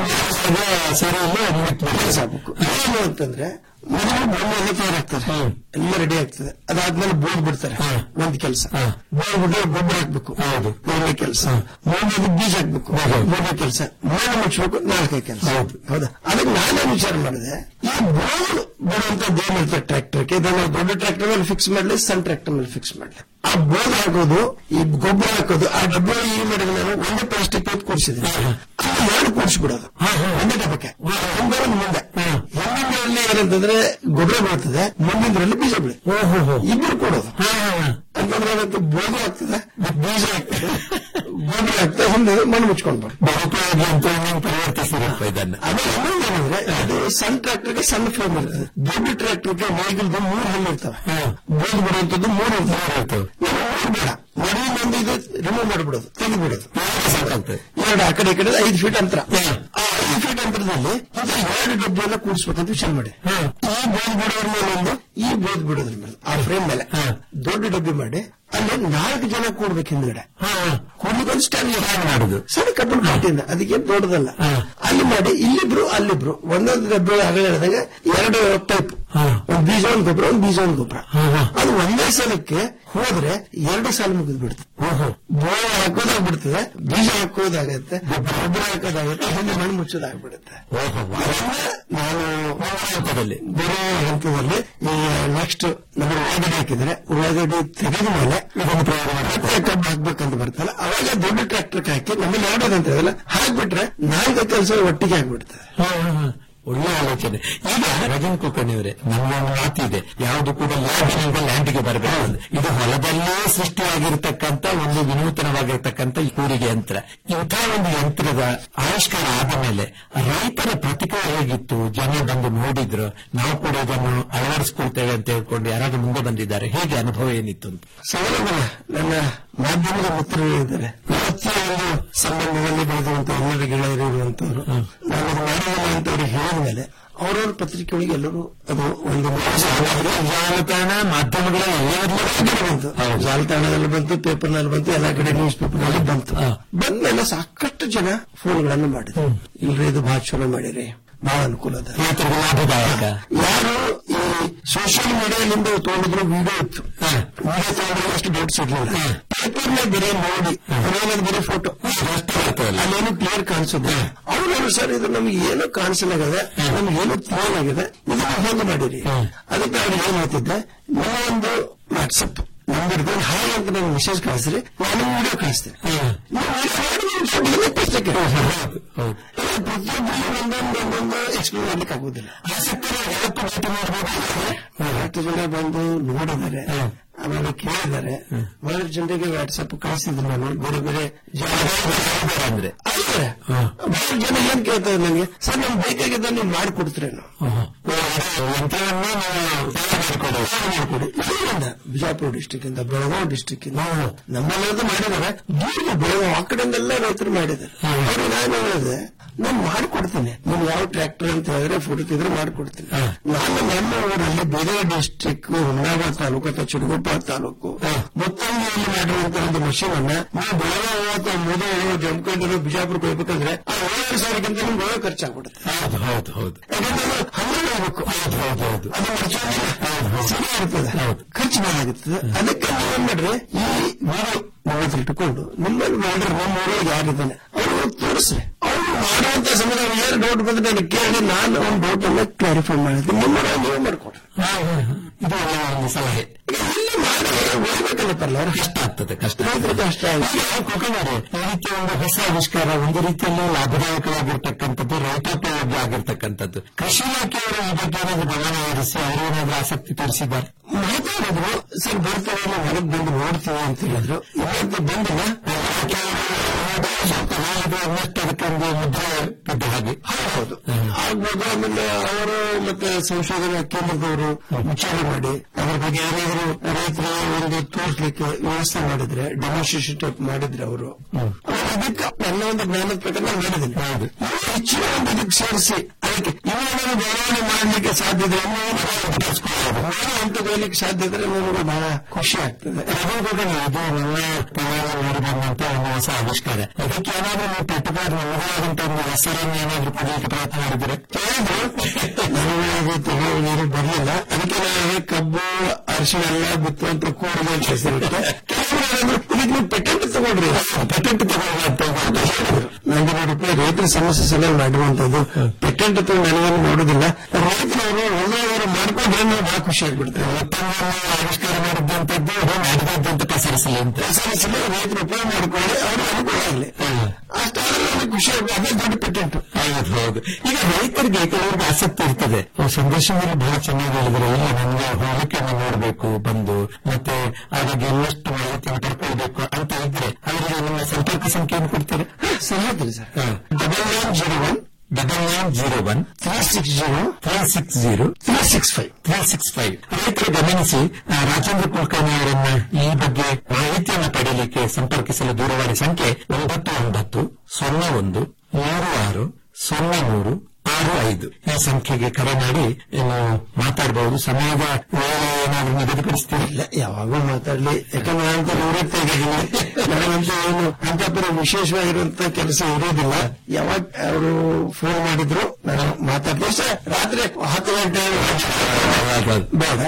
ಸರಿ ಆಗ್ಬೇಕು ಏನು ಅಂತಂದ್ರೆ ಮೊದಲು ಮಣ್ಣು ಎಲ್ಲ ತಯಾರಾಗ್ತಾರೆ ಎಲ್ಲ ರೆಡಿ ಆಗ್ತದೆ ಅದಾದ್ಮೇಲೆ ಬೋರ್ಡ್ ಬಿಡ್ತಾರೆ ಒಂದ್ ಕೆಲಸ ಬೋರ್ಡ್ ಬಿಟ್ಟರೆ ಗೊಬ್ಬರ ಹಾಕ್ಬೇಕು ಮೂರನೇ ಕೆಲಸ ಮೂರನೇದು ಬೀಜ ಹಾಕ್ಬೇಕು ಮೂರನೇ ಕೆಲಸ ಮಣ್ಣು ಮುಚ್ಚಬೇಕು ನಾಲ್ಕನೇ ಕೆಲಸ ಹೌದಾ ಅದಕ್ಕೆ ನಾನೇ ವಿಚಾರ ಮಾಡಿದೆ ಈ ಬೋರ್ಡ್ ಬಿಡುವಂತದ್ದು ಏನಿರುತ್ತೆ ಟ್ರ್ಯಾಕ್ಟರ್ಗೆ ಇದನ್ನ ದೊಡ್ಡ ಟ್ರ್ಯಾಕ್ಟರ್ ಮೇಲೆ ಫಿಕ್ಸ್ ಮಾಡ್ಲಿ ಸಣ್ಣ ಟ್ರ್ಯಾಕ್ಟರ್ ಮೇಲೆ ಫಿಕ್ಸ್ ಮಾಡ್ಲಿ ಆ ಬೋರ್ಡ್ ಹಾಕೋದು ಈ ಗೊಬ್ಬರ ಹಾಕೋದು ಆ ಡಬ್ಬ ಏನ್ ಮಾಡಿದ್ರೆ ನಾನು ಒಂದೇ ಪ್ಲಾಸ್ಟಿಕ್ ಪೈಪ್ ಕೂಡಿಸಿದ್ದೀನಿ ಎರಡು ಕೂಡಿಸ್ಬಿಡೋದು ಒಂದೇ ಡಬ್ಬಕ್ಕೆ ಒಂದೇ ಒಂದು ಮುಂದೆ ಹಿಂದಿನಲ್ಲಿ ಏನಂತಂದ್ರೆ ಗೊಬ್ಬರ ಬರ್ತದೆ ಮುಂದಿನಲ್ಲಿ ಬೀಜ ಬೆಳೆ ಇಬ್ಬರು ಕೊಡೋದು ಅಂತಂದ್ರೆ ಅದಕ್ಕೆ ಬೋಧ ಆಗ್ತದೆ ಬೀಜ ಆಗ್ತದೆ ಗೊಬ್ಬರ ಆಗ್ತದೆ ಹಿಂದೆ ಮಣ್ಣು ಮುಚ್ಕೊಂಡು ಬರ್ತದೆ ಅಂತ ಪರಿವರ್ತಿಸಿರಪ್ಪ ಇದನ್ನ ಅದೇ ಇನ್ನೊಂದು ಏನಂದ್ರೆ ಅದು ಸಣ್ಣ ಟ್ರ್ಯಾಕ್ಟರ್ಗೆ ಸಣ್ಣ ಫ್ರೇಮ್ ಇರ್ತದೆ ದೊಡ್ಡ ಟ್ರ್ಯಾಕ್ಟರ್ಗೆ ಮೈಗಲ್ದು ಮೂರು ಹಲ್ಲು ಇರ್ತವೆ ಬೋದ್ ಬಿಡುವಂತದ್ದು ಮೂರು ಇರ್ತವೆ ಬೇಡ ಮಡಿಯಿಂದ ಒಂದು ಇದು ರಿಮೂವ್ ಮಾಡಿಬಿಡೋದು ತೆಗೆದು ಬಿಡೋದು ಎರಡು ಆ ಕಡೆ ಈ ಕಡೆ ಐದು ಫೀಟ್ ಅಂತರ ಆ ಫೀಟ್ ಅಂತರದಲ್ಲಿ ಇದು ಎರಡು ಡಬ್ಬಿಯನ್ನ ಕೂಡಿಸ್ಬೇಕಂತ ವಿಚಾರ ಮಾಡಿ ಈ ಬೋದ್ ಬಿಡೋದ್ರ ಮೇಲೆ ಒಂದು ಈ ಬೋದ್ ಬಿಡೋದ್ರ ಮೇಲೆ ಆ ಫ್ರೇಮ್ ಮೇಲೆ ದೊಡ್ಡ ಡಬ್ಬಿ ಮಾಡಿ ಅಲ್ಲಿ ನಾಲ್ಕು ಜನ ಕೂಡ್ಬೇಕು ಹಿಂದ್ಗಡೆ ಕೂಡ್ಲಿಕ್ಕೆ ಒಂದು ಸ್ಟ್ಯಾಂಡ್ ಮಾಡುದು ಸಣ್ಣ ಕಬ್ಬಣ ಪಾಟಿಯಿಂದ ಅದಕ್ಕೇನು ದೊಡ್ಡದಲ್ಲ ಅಲ್ಲಿ ಮಾಡಿ ಇಲ್ಲಿಬ್ರು ಅಲ್ಲಿಬ್ರು ಒಂದೊಂದು ಡಬ್ಬಿ ಅಗಲ ಹೇಳಿದಾಗ ಎರಡು ಪೈಪ್ ಒಂದು ಬೀಜ ಒಂದು ಗೊಬ್ಬರ ಒಂದು ಬೀಜ ಒಂದು ಗೊಬ್ಬರ ಅದು ಒಂದೇ ಸಲಕ್ಕೆ ಹೋದ್ರೆ ಎರಡು ಸಾಲ ಮುಗಿದು ಬಿಡುತ್ತೆ ಬೋಳ ಹಾಕೋದಾಗ ಬಿಡ್ತದೆ ಬೀಜ ಹಾಕೋದಾಗತ್ತೆ ಗೊಬ್ಬರ ಹಾಕೋದಾಗತ್ತೆ ಹಿಂದೆ ಮಣ್ಣು ಮುಚ್ಚೋದಾಗ್ಬಿಡುತ್ತೆ ನಾನು ಹಂತದಲ್ಲಿ ಬೇರೆ ಹಂತದಲ್ಲಿ ಈಗ ನೆಕ್ಸ್ಟ್ ನಮ್ಮ ಉಳ್ಳಾಗಡ್ಡಿ ಹಾಕಿದ್ರೆ ಉಳ್ಳಾಗಡ್ಡಿ ತೆಗೆದ ಮೇಲೆ ಇದನ್ನು ಪ್ರಯೋಗ ಮಾಡಿ ಕಬ್ಬು ಹಾಕ್ಬೇಕಂತ ಬರ್ತಲ್ಲ ಅವಾಗ ದೊಡ್ಡ ಟ್ರ್ಯಾಕ್ಟರ್ ಹಾಕಿ ನಮ್ಮಲ್ಲಿ ಎರಡೋದಂತ ಇದಲ್ಲ ಹಾಕ್ಬಿಟ್ರೆ ನಾಲ್ಕು ಕೆಲಸ ಒಟ್ಟಿಗೆ ಆಗ್ಬಿಡ್ತದೆ ಒಳ್ಳೆ ಆಲೋಚನೆ ಈಗ ರಜನ್ ಕುಲಕರ್ಣಿ ಅವರೇ ನಮ್ಮ ಒಂದು ಮಾತಿದೆ ಯಾವುದು ಕೂಡ ಲ್ಯಾಂಡ್ ಲ್ಯಾಂಡ್ಗೆ ಬರಬೇಕು ಅಂತ. ಇದು ಹೊಲದಲ್ಲೇ ಸೃಷ್ಟಿಯಾಗಿರ್ತಕ್ಕಂಥ ಒಂದು ವಿನೂತನವಾಗಿರ್ತಕ್ಕಂಥ ಈ ಕೂರಿಗೆ ಯಂತ್ರ ಇಂಥ ಒಂದು ಯಂತ್ರದ ಆವಿಷ್ಕಾರ ಆದ ಮೇಲೆ ರೈತರ ಪ್ರತಿಕ್ರಿಯೆ ಹೇಗಿತ್ತು ಜನ ಬಂದು ನೋಡಿದ್ರು ನಾವು ಕೂಡ ಇದನ್ನು ಅಳವಡಿಸ್ಕೊಳ್ತೇವೆ ಅಂತ ಹೇಳ್ಕೊಂಡು ಯಾರಾದ್ರೂ ಮುಂದೆ ಬಂದಿದ್ದಾರೆ ಹೇಗೆ ಅನುಭವ ಏನಿತ್ತು ಅಂತ ಸಮಾಧಾನ ನನ್ನ ಮಾಧ್ಯಮದ ಮಿತ್ರರು ಇದ್ದಾರೆ ಪ್ರತಿಯೊಂದು ಸಂಬಂಧದಲ್ಲಿ ಬೆಳೆದಂತ ಎಲ್ಲರ ಗೆಳೆಯರು ಇರುವಂತವ್ರು ನಾನು ಅದು ಮಾಡಿಲ್ಲ ಅಂತವ್ರಿಗೆ ಹೇಳಿದ ಮೇಲೆ ಅವರವ್ರ ಪತ್ರಿಕೆ ಒಳಗೆ ಎಲ್ಲರೂ ಅದು ಒಂದು ಜಾಲತಾಣ ಮಾಧ್ಯಮಗಳ ಎಲ್ಲವನ್ನೂ ಬಂತು ಜಾಲತಾಣದಲ್ಲಿ ಬಂತು ಪೇಪರ್ನಲ್ಲಿ ಬಂತು ಎಲ್ಲಾ ಕಡೆ ನ್ಯೂಸ್ ಪೇಪರ್ನಲ್ಲಿ ಬಂತು ಬಂದ್ಮೇಲೆ ಸಾಕಷ್ಟು ಜನ ಫೋನ್ಗಳನ್ನು ಮಾಡಿದ್ರು ಇಲ್ರಿ ಇದು ಬಹಳ ಚಲೋ ಮಾಡಿರಿ ಬಹಳ ಅನುಕೂಲ ಅದ ರೈತರಿಗೆ ಲಾಭದಾಯಕ ಯಾರು ಈ ಸೋಷಿಯಲ್ ಮೀಡಿಯಾದಿಂದ ತಗೊಂಡಿದ್ರು ವಿಡಿಯೋ ಇತ್ತು ವಿಡಿಯೋ ತಗೊಂಡ್ರೆ ಅಷ್ಟು ಡೌಟ್ ಸಿಗ್ಲಿಲ್ಲ ಪೇಪರ್ನ ಬೇರೆ ನೋಡಿ ಅದ್ರಲ್ಲಿ ಬರೀ ಫೋಟೋ ಅಲ್ಲೇನು ಕ್ಲಿಯರ್ ಕಾಣಿಸೋದು ಅವ್ರು ಸರ್ ಇದು ನಮ್ಗೆ ಏನು ಕಾಣಿಸಲಾಗಿದೆ ನಮ್ಗೆ ಏನು ತಿಳಿಯಲಾಗಿದೆ ಇದನ್ನ ಹೇಗೆ ಮಾಡಿರಿ ಅದಕ್ಕೆ ಅವ್ರು ಏನ್ ಹೇಳ್ತಿದ್ದೆ ನಿಮ್ಮ ಒಂದು ವಾಟ್ಸಪ್ ನಂಬರ್ ಹಾಯ್ ಅಂತ ನನಗೆ ಮೆಸೇಜ್ ಕಳಿಸ್ರಿ ನಾನು ವಿಡಿಯೋ ಕಳಿಸ್ತೇನೆ ನೀವು video ಮಾಡಿ ನೀವು photo ನ ಪುಸ್ತಕ ಪ್ರತಿಯೊಬ್ಬರು ಒಂದೊಂದು ಒಂದೊಂದು ಎಕ್ಸ್ಪ್ಲೇನ್ ಮಾಡ್ಲಿಕ್ಕೆ ಆಗುದಿಲ್ಲ ಹತ್ತು ಜನ ಬಂದು ನೋಡಿದ್ದಾರೆ ಆಮೇಲೆ ಕೇಳಿದ್ದಾರೆ ಬಹಳಷ್ಟು ಜನರಿಗೆ ವಾಟ್ಸಪ್ ಕಳಿಸಿದ್ರು ನಾನು ಬೇರೆ ಬೇರೆ ಜನ ಅಂದ್ರೆ ಆಗಿದ್ದಾರೆ. ಬಹಳ ಜನ ಏನ್ ಕೇಳ್ತಾರೆ ನನಗೆ ಸರ್ ನಮ್ಗೆ ಬೇಕಾಗಿದ್ದ ನೀವು ಮಾಡಿಕೊಡ್ತೀರೇನು ಯಂತ್ರವನ್ನು ಮಾಡಿಕೊಡಿ ಇಲ್ಲಿಂದ ಬಿಜಾಪುರ ಡಿಸ್ಟಿಕ್ ಇಂದ ಬೆಳಗಾವಿ ಡಿಸ್ಟಿಕ್ ಇಂದ ನಮ್ಮೆಲ್ಲರದು ಮಾಡಿದ್ದಾರೆ ದೂರ ಬೆಳಗಾವಿ ಆ ಕಡೆಯಿಂದೆಲ್ಲ ರೈತರು ಮಾಡಿದ್ದಾರೆ ಅವ್ರಿಗೆ ನಾನು ಹೇಳಿದೆ ನಾನು ಮಾಡಿಕೊಡ್ತೀನಿ ನೀವು ಯಾವ ಟ್ರ್ಯಾಕ್ಟರ್ ಅಂತ ಹೇಳಿದ್ರೆ ಫೋಟೋ ತೆಗೆದ್ರೆ ಮಾಡಿಕೊಡ್ತೀನಿ ನಾನು ನಮ್ಮ ಊರಲ್ಲಿ ಬೇರೆ ಡಿಸ್ಟಿಕ್ ಹುಮನಾಬಾದ್ ತಾಲೂಕು ಅಥವಾ ಚಿಡಗೊಪ್ಪ ತಾಲೂಕು ಮೊತ್ತಂಗಿಯಲ್ಲಿ ಮಾಡಿರುವಂತ ಒಂದು ಮಷೀನ್ ಅನ್ನ ನೀವು ಬೆಳಗಾವಿ ಅಥವಾ ಮೊದಲು ಜಮ್ಕಂಡಿರೋ ಬಿಜಾಪುರ ಹೋಗ್ಬೇಕಂದ್ರೆ ಆ ಏಳು ಸಾವಿರಕ್ಕಿಂತ ನಿಮ್ಗೆ ಒಳ್ಳೆ ಖರ್ಚಾಗ್ಬಿಡುತ್ತೆ ಹೌದು ಹೌದು ಹೌದು ಯಾಕಂದ್ರೆ ಅದು ಹಂಗೆ ಹೋಗ್ಬೇಕು ಹೌದು ಹೌದು ಅದು ಖರ್ಚು ಇರ್ತದೆ ಖರ್ಚು ಮಾಡಾಗುತ್ತದೆ ಅದಕ್ಕೆ ನೀವು ಏನ್ ಮಾಡ್ರಿ ಈ ವಿಡಿಯೋ ಮೂವತ್ತು ಇಟ್ಟುಕೊಂಡು ನಿಮ್ಮಲ್ಲಿ ಮಾಡ್ರಿ ನಮ್ಮ ಊರಲ್ಲಿ ಯಾರಿದ್ದಾನೆ ಅವರು ತೋರಿಸ್ರಿ ಅವರು ಮಾಡುವಂತ ಸಮಯದಲ್ಲಿ ಏನು ಡೌಟ್ ಬಂದ್ರೆ ನನಗೆ ಕೇಳಿ ನಾನು ಒಂದು ಡೌಟ್ ಅನ್ನ ಕ್ಲಾರಿಫೈ ಮಾಡಿದ್ದೀನಿ ನಿಮ್ಮ ನೀವು ಮಾಡ್ಕೊಡ್ರಿ ಇದು ಒಳ್ಳೆಯ ಒಂದು ಸಲಹೆ ಇಲ್ಲಿ ಮಾಡಿ ಹೋಗ್ಬೇಕಲ್ಲ ಪರ್ಲ ಅವ್ರು ಕಷ್ಟ ಆಗ್ತದೆ ಕಷ್ಟ ರೈತರಿಗೆ ಕಷ್ಟ ಆಗುತ್ತೆ ಕೊಕಮಾರೆ ಈ ರೀತಿಯ ಒಂದು ಹೊಸ ಆವಿಷ್ಕಾರ ಒಂದು ರೀತಿಯಲ್ಲಿ ಲಾಭದಾಯಕವಾಗಿರ್ತಕ್ಕಂಥದ್ದು ರೈತೋಪಯೋಗಿ ಆಗಿರ್ತಕ್ಕಂಥದ್ದು ಕೃಷಿ ಇಲಾಖೆಯವರು ಈ ಬಗ್ಗೆ ಏನಾದ್ರು ಗಮನ ಹರಿಸಿ ಅವರೇನಾದ್ರೂ ಆಸಕ್ತಿ ತೋರಿಸಿದ್ದಾರೆ ಮಾತಾಡಿದ್ರು ಸರ್ ಬರ್ತಾರೆ ನಾವು ಹೊರಗೆ ಬಂದು ನೋಡ್ತೀವಿ ಅಂತ ಹೇಳಿದ್ರು ಇವತ್ತು ಬಂದಿಲ್ಲ ಇನ್ನಷ್ಟು ಅದಕ್ಕೊಂದು ಮುದ್ರೆ ಬಿದ್ದ ಹಾಗೆ ಹೌದು ಆಗ್ಬೋದು ಆಮೇಲೆ ಅವರು ಮತ್ತೆ ಸಂಶೋಧನಾ ಕೇಂದ್ರದವರು ವಿಚಾರ ಮಾಡಿ ಅದ್ರ ಬಗ್ಗೆ ಯಾರಾದರೂ ರೈತರಿಗೆ ಒಂದು ತೋರಿಸ್ಲಿಕ್ಕೆ ವ್ಯವಸ್ಥೆ ಮಾಡಿದ್ರೆ ಡೆಮಾನ್ಸ್ಟ್ರೇಷನ್ ಟೈಪ್ ಮಾಡಿದ್ರೆ ಅವರು ಅದಕ್ಕೆ ನನ್ನ ಒಂದು ಜ್ಞಾನದ ಪ್ರಕಾರ ನಾನು ಮಾಡಿದ್ದೀನಿ ಹೌದು ಹೆಚ್ಚಿನ ಒಂದು ಇದಕ್ಕೆ ಸೇರಿಸಿ ಅದಕ್ಕೆ ಇನ್ನೇನಾದ್ರು ಬೆಳವಣಿಗೆ ಮಾಡಲಿಕ್ಕೆ ಸಾಧ್ಯ ಇದೆ ಹಂತದಲ್ಲಿ ಸಾಧ್ಯ ಇದ್ರೆ ನನಗೆ ಬಹಳ ಖುಷಿ ಆಗ್ತದೆ ಇದು ನಮ್ಮ ಪ್ರಯಾಣ ಮಾಡಿ ಬಂದಂತ ಒಂದು ಹೊಸ ಆವಿಷ್ಕಾರ ಅದಕ್ಕೆ ಏನಾದ್ರೂ ನೀವು ಪೆಟ್ಟುಗಾರ ನಮ್ಮದಾದಂತ ಒಂದು ಹೆಸರನ್ನು ಏನಾದ್ರೂ ಪಡೆಯಲಿಕ್ಕೆ ಪ್ರಯತ್ನ ಮಾಡಿದ್ರೆ ನನಗೆ ತಗೊಳ್ಳೋರು ಬರಲಿಲ್ಲ ಅದಕ್ಕೆ ನಾನು ಕಬ್ಬು ಅರಿಶಿಣ ಎಲ್ಲ ಬಿತ್ತುವಂತ ಕೂಡಲೇ ಹೆಸರಿಟ್ಟೆ ಇದಕ್ಕೆ ನೀವು ಪೆಟೆಂಟ್ ತಗೊಳ್ರಿ ಪೆಟೆಂಟ್ ತಗೊಳ್ಳಿ ನನಗೆ ನೂರು ರೂಪಾಯಿ ರೈತರ ಸಮಸ್ಯೆ ಸಲಹೆ ಮಾಡಿರುವಂತದ್ದು ಪೆಟೆಂಟ್ ತಗೊಂಡು ನನಗೇನು ನೋಡುದಿಲ್ಲ ರೈತರವರು ಒಳ್ಳೆಯವರು ಮಾಡ್ಕೊಂಡ್ರೆ ನಾವು ಬಹಳ ಖುಷಿ ಆಗ್ಬಿಡ್ತೇವೆ ಉತ್ತಮವಾಗಿ ಆವಿಷ್ಕಾರ ಮಾಡಿದ್ದಂಥದ್ದು ಮಾಡಿದಂತ ಪಸರಿಸಲಿ ಅಂತ ಸಲ ರೈತರು ಉಪಯೋಗ ಮಾಡಿಕೊಳ್ಳಿ ಅವರು ಅನುಕೂಲ ಆಗಲಿ ಅಷ್ಟಾದ್ರೆ ನನಗೆ ಖುಷಿ ಆಗ್ಬೋದು ಅದೇ ದೊಡ್ಡ ಪೆಟೆಂಟ್ ಹೌದು ಹೌದು ಈಗ ರೈತರಿಗೆ ಕೆಲವರಿಗೆ ಆಸಕ್ತಿ ಇರ್ತದೆ ಅವ್ರು ಸಂದರ್ಶನದಲ್ಲಿ ಬಹಳ ಚೆನ್ನಾಗಿ ಹೇಳಿದ್ರು ಇಲ್ಲ ನನಗೆ ಹೊಲಕ್ಕೆ ನೋಡಬೇಕು ಬಂದು ಮತ್ತೆ ಹಾಗಾಗಿ ಇನ್ನಷ್ಟು ಮಾಹಿತಿಯನ್ನು ಪಡ್ಕೊಳ್ಬೇಕು ಅಂತ ಇದ್ರೆ ಅವರಿಗೆ ನಿಮ್ಮ ಸಂಪರ್ಕ ಸಂಖ್ಯೆಯನ್ನು ಕೊಡ್ತಾರೆ ಸರಿಯಾದ್ರಿ sir double nine zero one double nine zero one three six zero three six zero three six five three six five ರೈತರು ಗಮನಿಸಿ ಆ, ರಾಜೇಂದ್ರ ಕುಲಕರ್ಣಿ ಅವರನ್ನ ಈ ಬಗ್ಗೆ ಮಾಹಿತಿಯನ್ನು ಪಡೆಯಲಿಕ್ಕೆ ಸಂಪರ್ಕಿಸಲು ದೂರವಾಣಿ ಸಂಖ್ಯೆ ಒಂಬತ್ತು ಒಂಬತ್ತು ಸೊನ್ನೆ ಒಂದು ಮೂರು ಆರು ಸೊನ್ನೆ ಮೂರು ಆರು ಐದು ಈ ಸಂಖ್ಯೆಗೆ ಕರೆ ಮಾಡಿ ನೀವು ಮಾತಾಡಬಹುದು ಸಮಯದ ವೇಳೆ ಏನಾದರೂ ನಿಗದಿಪಡಿಸ್ತೀರಿ ಇಲ್ಲ ಯಾವಾಗೂ ಮಾತಾಡ್ಲಿ ಯಾಕಂದ್ರೆ ನಾನಂತ ನಿವೃತ್ತಿ ಆಗಿದ್ದೀನಿ ನನಗಂತ ಏನು ಅಂತ ಪರ ವಿಶೇಷವಾಗಿರುವಂತ ಕೆಲಸ ಇರೋದಿಲ್ಲ ಯಾವಾಗ ಅವರು ಫೋನ್ ಮಾಡಿದ್ರು ನಾನು ಮಾತಾಡ್ತೀನಿ ಸರ್ ರಾತ್ರಿ ಹತ್ತು ಗಂಟೆ ಬೇಡ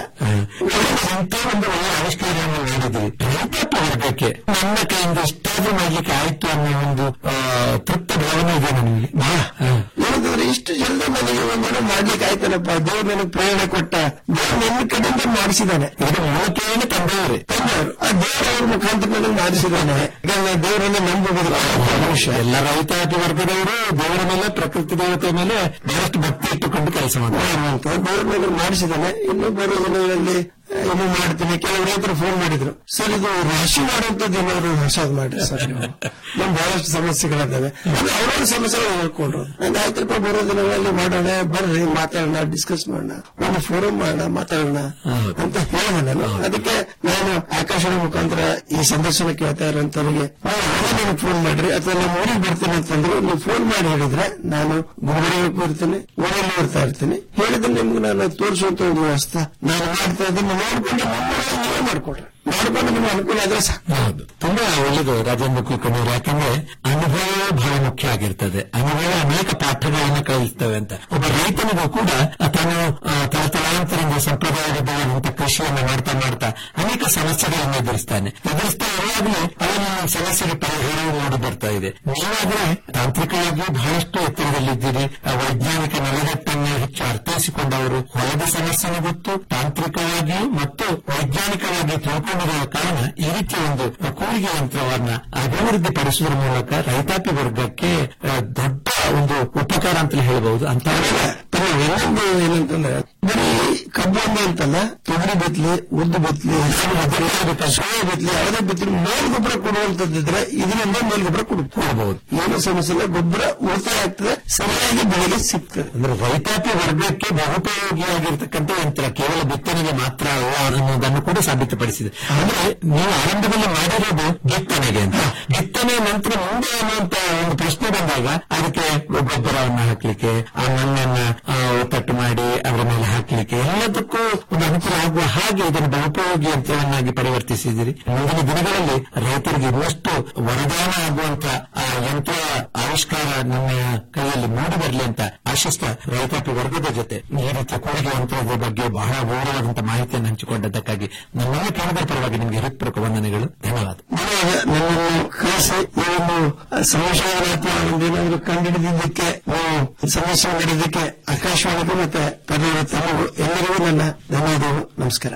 ಇಂಥ ಒಂದು ಒಳ್ಳೆ ಆವಿಷ್ಕಾರವನ್ನು ಮಾಡಿದ್ವಿ ರೈತಾಪಿ ವರ್ಗಕ್ಕೆ ನನ್ನ ಕೈಯಿಂದ ಇಷ್ಟಾದ್ರೂ ಮಾಡ್ಲಿಕ್ಕೆ ಆಯ್ತು ಅನ್ನೋ ಒಂದು ಆ, ತೃಪ್ತ ಭಾವನೆ ಇದೆ ನನಗೆ ಹಾ. ಏನಂತಂದ್ರೆ ಇಷ್ಟು ಜಲ್ದಿ ನನಗೆ ಒಂದೇನೋ ಮಾಡ್ಲಿಕ್ಕೆ ಆಯ್ತಲ್ಲಪ್ಪ ದೇವ್ರು ನನಗೆ ಪ್ರೇರಣೆ ಕೊಟ್ಟ ದೇವ್ರು ನನ್ನ ಕಡೆಯಿಂದ ಮಾಡಿಸಿದ್ದಾನೆ ಇದು ಮೂವತ್ತೇಳು ತಂದೆಯವರೇ ತಂದೆಯವರು ಆ ದೇವರ ಮುಖಾಂತರ ನನಗೆ ಮಾಡಿಸಿದ್ದಾನೆ ಯಾಕಂದ್ರೆ ದೇವರನ್ನ ನಂಬಬಹುದು ಮನುಷ್ಯ ಎಲ್ಲ ರೈತಾಪಿ ವರ್ಗದವರು ದೇವರ ಮೇಲೆ ಪ್ರಕೃತಿ ದೇವತೆ ಮೇಲೆ ಬಹಳಷ್ಟು ಭಕ್ತಿ ಇಟ್ಟುಕೊಂಡು ಕೆಲಸ ಮಾಡ್ತಾರೆ ಅಂತ ದೇವ್ರ ನನಗೆ ಮಾಡಿಸಿದ್ದಾನೆ ಇನ್ನು ಬರೋ ದಿನಗಳಲ್ಲಿ ಆ, ಇನ್ನು ಮಾಡ್ತೀನಿ ಕೆಲವು ರೈತರು ಫೋನ್ ಮಾಡಿದ್ರು ಸರ್ ಇದು ರಾಶಿ ಮಾಡುವಂತದ್ದು ಏನಾದ್ರು ಹೊಸದು ಮಾಡ್ರಿ ಸರ್ ನೀವು ನಮ್ ಬಹಳಷ್ಟು ಸಮಸ್ಯೆಗಳಿದ್ದಾವೆ ಅದು ಅವರವ್ರ ಸಮಸ್ಯೆಗಳು ಹೇಳ್ಕೊಂಡ್ರು ನಂಗೆ ಆಯ್ತಪ್ಪ ಬರೋ ದಿನಗಳಲ್ಲಿ ಮಾಡೋಣ ಬರ್ರಿ ಮಾತಾಡೋಣ ಡಿಸ್ಕಸ್ ಮಾಡೋಣ ಒಂದು ಫೋರಂ ಮಾಡೋಣ ಮಾತಾಡೋಣ ಹೌದು. ಅಂತ ಹೇಳಿದೆ ನಾನು ಅದಕ್ಕೆ ನಾನು ಆಕಾಶವಾಣಿ ಮುಖಾಂತರ ಈ ಸಂದರ್ಶನ ಕೇಳ್ತಾ ಇರೋಂಥವ್ರಿಗೆ ನನಗೆ ಫೋನ್ ಮಾಡ್ರಿ ಅಥವಾ ನಾನು ಊರಿಗೆ ಬರ್ತೀನಿ ಅಂತಂದ್ರು ನೀವು ಫೋನ್ ಮಾಡಿ ಹೇಳಿದ್ರೆ ನಾನು ಗುರುಗಳಿಗೆ ಇರ್ತೀನಿ ಊರಲ್ಲಿ ಬರ್ತಾ ಇರ್ತೀನಿ ಹೇಳಿದ್ರೆ ನಿಮ್ಗೆ ನಾನು ತೋರಿಸುವಂತ ಒಂದು ವ್ಯವಸ್ಥೆ ನಾನು ಮಾಡ್ತಾ ಇದ್ದೀನಿ ನೋಡ್ಕೊಂಡು ನಮ್ಮೂರಲ್ಲಿ ನೀವೇ ಮಾಡ್ಕೊಡ್ರಿ ಮಾಡ್ಕೊಂಡು ನಿಮ್ಗೆ ಅನುಕೂಲ ಆದ್ರೆ ಸಾಕು ಹೌದು ತುಂಬಾ ಒಳ್ಳೆಯದು ರಾಜೇಂದ್ರ ಕುಲಕರ್ಣಿಯವರು ಯಾಕಂದ್ರೆ ಅನುಭವ ಬಹಳ ಮುಖ್ಯ ಆಗಿರ್ತದೆ ಅನುಭವ ಅನೇಕ ಪಾಠಗಳನ್ನು ಕಲಿಸ್ತವೆ ಅಂತ ಒಬ್ಬ ರೈತನಿಗೂ ಕೂಡ ತಾನು ಆ, ತಲತಲಾಂತರದಿಂದ ಸಂಪ್ರದಾಯಬದ್ಧವಾದಂತ ಕೃಷಿಯನ್ನು ಮಾಡ್ತಾ ಮಾಡ್ತಾ ಅನೇಕ ಸಮಸ್ಯೆಗಳನ್ನು ಎದುರಿಸ್ತಾನೆ ಎದುರಿಸ್ತಾ ಇರುವಾಗಲೂ ಅವನ ಸಮಸ್ಯೆಗೆ ಪರಿಹಾರ ನೋಡಿ ಬರ್ತಾ ಇದೆ ನೀವಾದ್ರೆ ತಾಂತ್ರಿಕವಾಗಿ ಬಹಳಷ್ಟು ಎತ್ತರದಲ್ಲಿದ್ದೀರಿ ಆ, ವೈಜ್ಞಾನಿಕ ನೆಲೆಗಟ್ಟನ್ನು ಹೆಚ್ಚು ಅರ್ಥೈಸಿಕೊಂಡವರು ಹೊಲದ ಸಮಸ್ಯೆನೂ ಗೊತ್ತು ತಾಂತ್ರಿಕವಾಗಿ ಮತ್ತು ವೈಜ್ಞಾನಿಕವಾಗಿ ತಿಳ್ಕೊಂಡಿರುವ ಕಾರಣ ಈ ರೀತಿಯ ಒಂದು ಕೂಲಿಗೆ ಯಂತ್ರವನ್ನ ಅಭಿವೃದ್ಧಿ ಪಡಿಸುವುದರ ಮೂಲಕ ರೈತಾಪಿ ವರ್ಗಕ್ಕೆ ಆ, ದೊಡ್ಡ ಒಂದು ಉಪಕಾರ ಅಂತಲೇ ಹೇಳಬಹುದು ಅಂತ ತಮ್ಮ ಇನ್ನೊಂದು ಏನಂತಂದ್ರೆ ಬರೀ ಕಬ್ಬು ಒಂದೇ ಅಂತಲ್ಲ ತೊಗರಿ ಬಿತ್ಲಿ ಉದ್ದು ಬಿತ್ಲಿ ಹೆಸರು ಬಿತ್ಲಿ ಸೋಯಾ ಬಿತ್ಲಿ ಯಾವುದೇ ಬಿತ್ಲಿ ಮೇಲ್ಗೊಬ್ಬರ ಕೊಡುವಂತದ್ದಿದ್ರೆ ಇದರಿಂದ ಮೇಲ್ಗೊಬ್ಬರ ಕೊಡಬಹುದು ಏನು ಸಮಸ್ಯೆ ಇಲ್ಲ ಗೊಬ್ಬರ ಉಳಿತಾಯ ಆಗ್ತದೆ ಸರಿಯಾಗಿ ಬೆಳೆಗೆ ಸಿಗ್ತದೆ ಅಂದ್ರೆ ರೈತಾಪಿ ವರ್ಗಕ್ಕೆ ಬಹುಪಯೋಗಿಯಾಗಿರ್ತಕ್ಕಂಥ ಯಂತ್ರ ಕೇವಲ ಬಿತ್ತನೆಗೆ ಮಾತ್ರ ಅಲ್ಲ ಅನ್ನೋದನ್ನು ಕೂಡ ಸಾಬೀತುಪಡಿಸಿದೆ ಅಂದ್ರೆ ನೀವು ಆರಂಭದಲ್ಲಿ ಮಾಡಿರೋದು ಬಿತ್ತನೆಗೆ ಅಂತ ಬಿತ್ತನೆ ನಂತರ ಮುಂದೆ ಅನ್ನುವಂತ ಒಂದು ಪ್ರಶ್ನೆ ಬಂದಾಗ ಅದಕ್ಕೆ ಗೊಬ್ಬರವನ್ನು ಹಾಕ್ಲಿಕ್ಕೆ ಆ ಮಣ್ಣನ್ನ ಆ, ಒತ್ತಟ್ಟು ಮಾಡಿ ಅದರ ಮೇಲೆ ಹಾಕ್ಲಿಕ್ಕೆ ಎಲ್ಲದಕ್ಕೂ ಒಂದು ಅನುಕೂಲ ಆಗುವ ಹಾಗೆ ಇದನ್ನು ಬಹುಪಯೋಗಿ ಯಂತ್ರವನ್ನಾಗಿ ಪರಿವರ್ತಿಸಿದಿರಿ ಮುಂದಿನ ದಿನಗಳಲ್ಲಿ ರೈತರಿಗೆ ಇನ್ನಷ್ಟು ವರದಾನ ಆಗುವಂತ ಆ ಯಂತ್ರ ಆವಿಷ್ಕಾರ ನಮ್ಮ ಕೈಯಲ್ಲಿ ಮೂಡಿ ಬರಲಿ ಅಂತ ಆಶಿಸ್ತಾ ರೈತಾಪಿ ವರ್ಗದ ಜೊತೆ ಈ ರೀತಿಯ ಕೊಡುಗೆ ಯಂತ್ರದ ಬಗ್ಗೆ ಬಹಳ ವಿವರವಾದಂತಹ ಮಾಹಿತಿಯನ್ನು ಹಂಚಿಕೊಂಡದ್ದಕ್ಕಾಗಿ ನನ್ನೆಲ್ಲ ಕೇಂದ್ರ ಪರವಾಗಿ ನಿಮಗೆ ಹೃತ್ಪೂರ್ವಕ ವಂದನೆಗಳು ಧನ್ಯವಾದ ನನ್ನನ್ನು ಕಳಿಸಿ ಈ ಒಂದು ಸಂಶೋಧನೆ ಅಥವಾ ಒಂದೇನಾದ್ರು ಕಂಡುಹಿಡಿದಿದ್ದಕ್ಕೆ ನೀವು ಸಮಸ್ಯೆ ನೀಡಿದ್ದಕ್ಕೆ ಆಕಾಶವಾಣಿಗೂ ಮತ್ತೆ ಕನ್ನಡ ತಮಗೂ ಎಲ್ಲರಿಗೂ ನನ್ನ ಧನ್ಯವಾದಗಳು ನಮಸ್ಕಾರ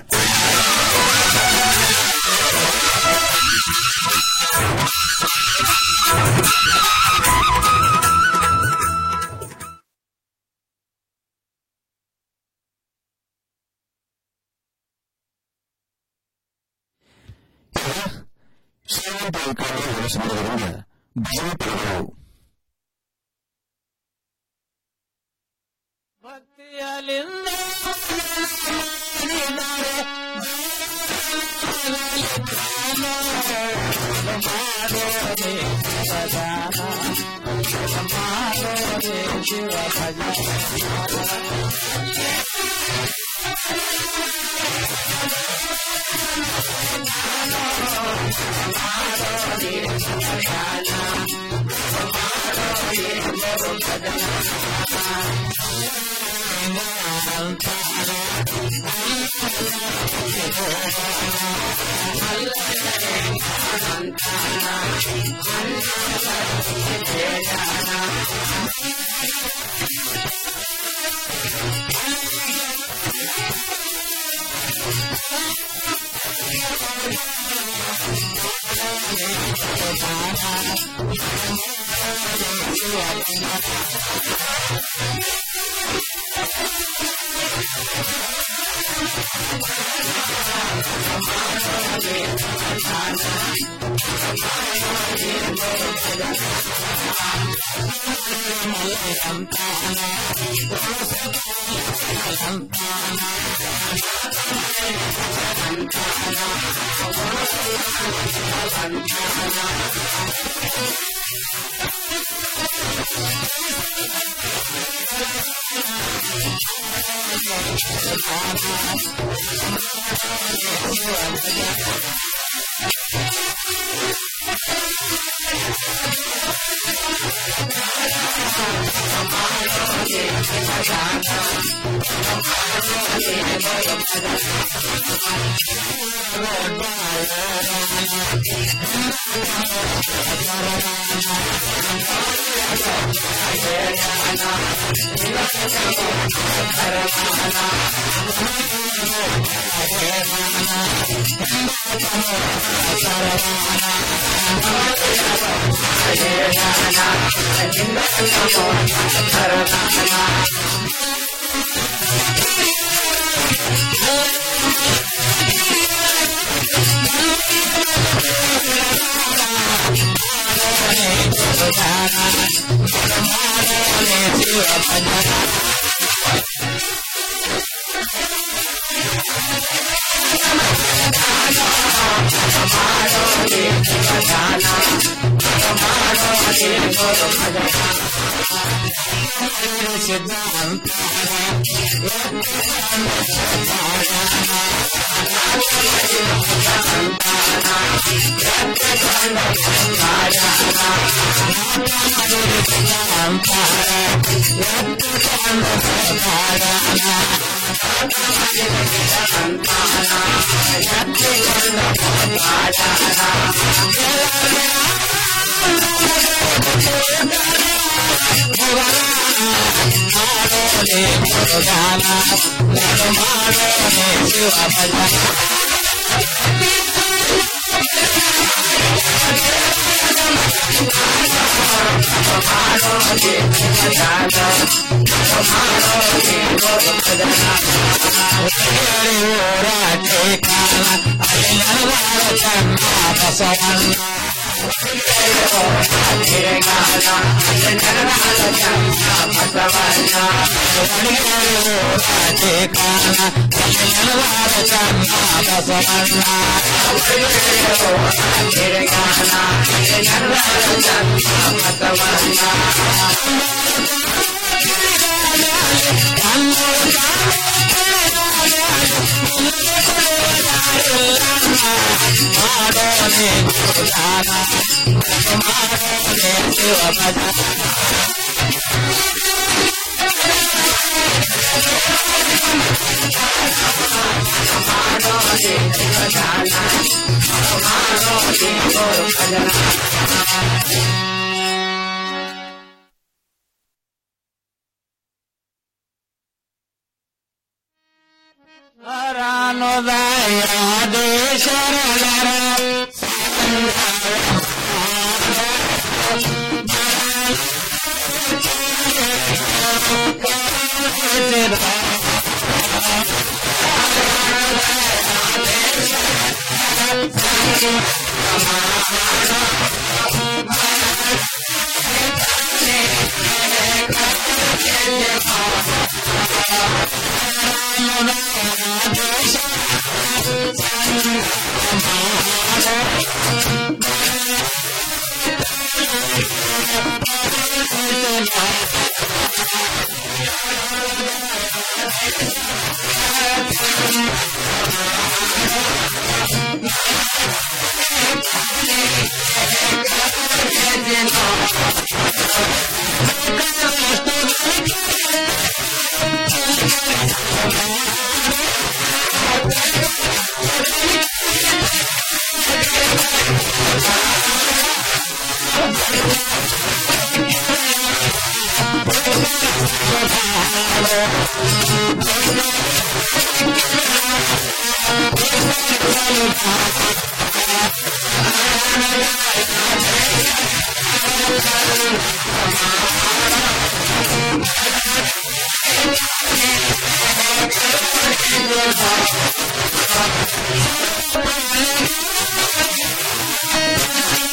Thank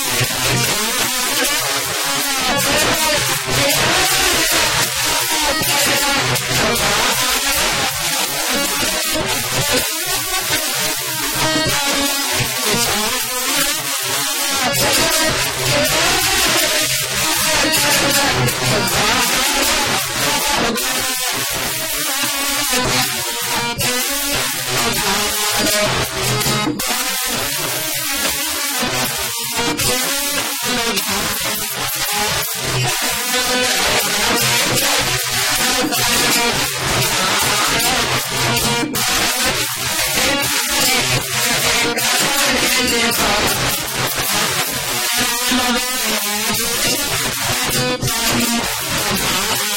Thank you.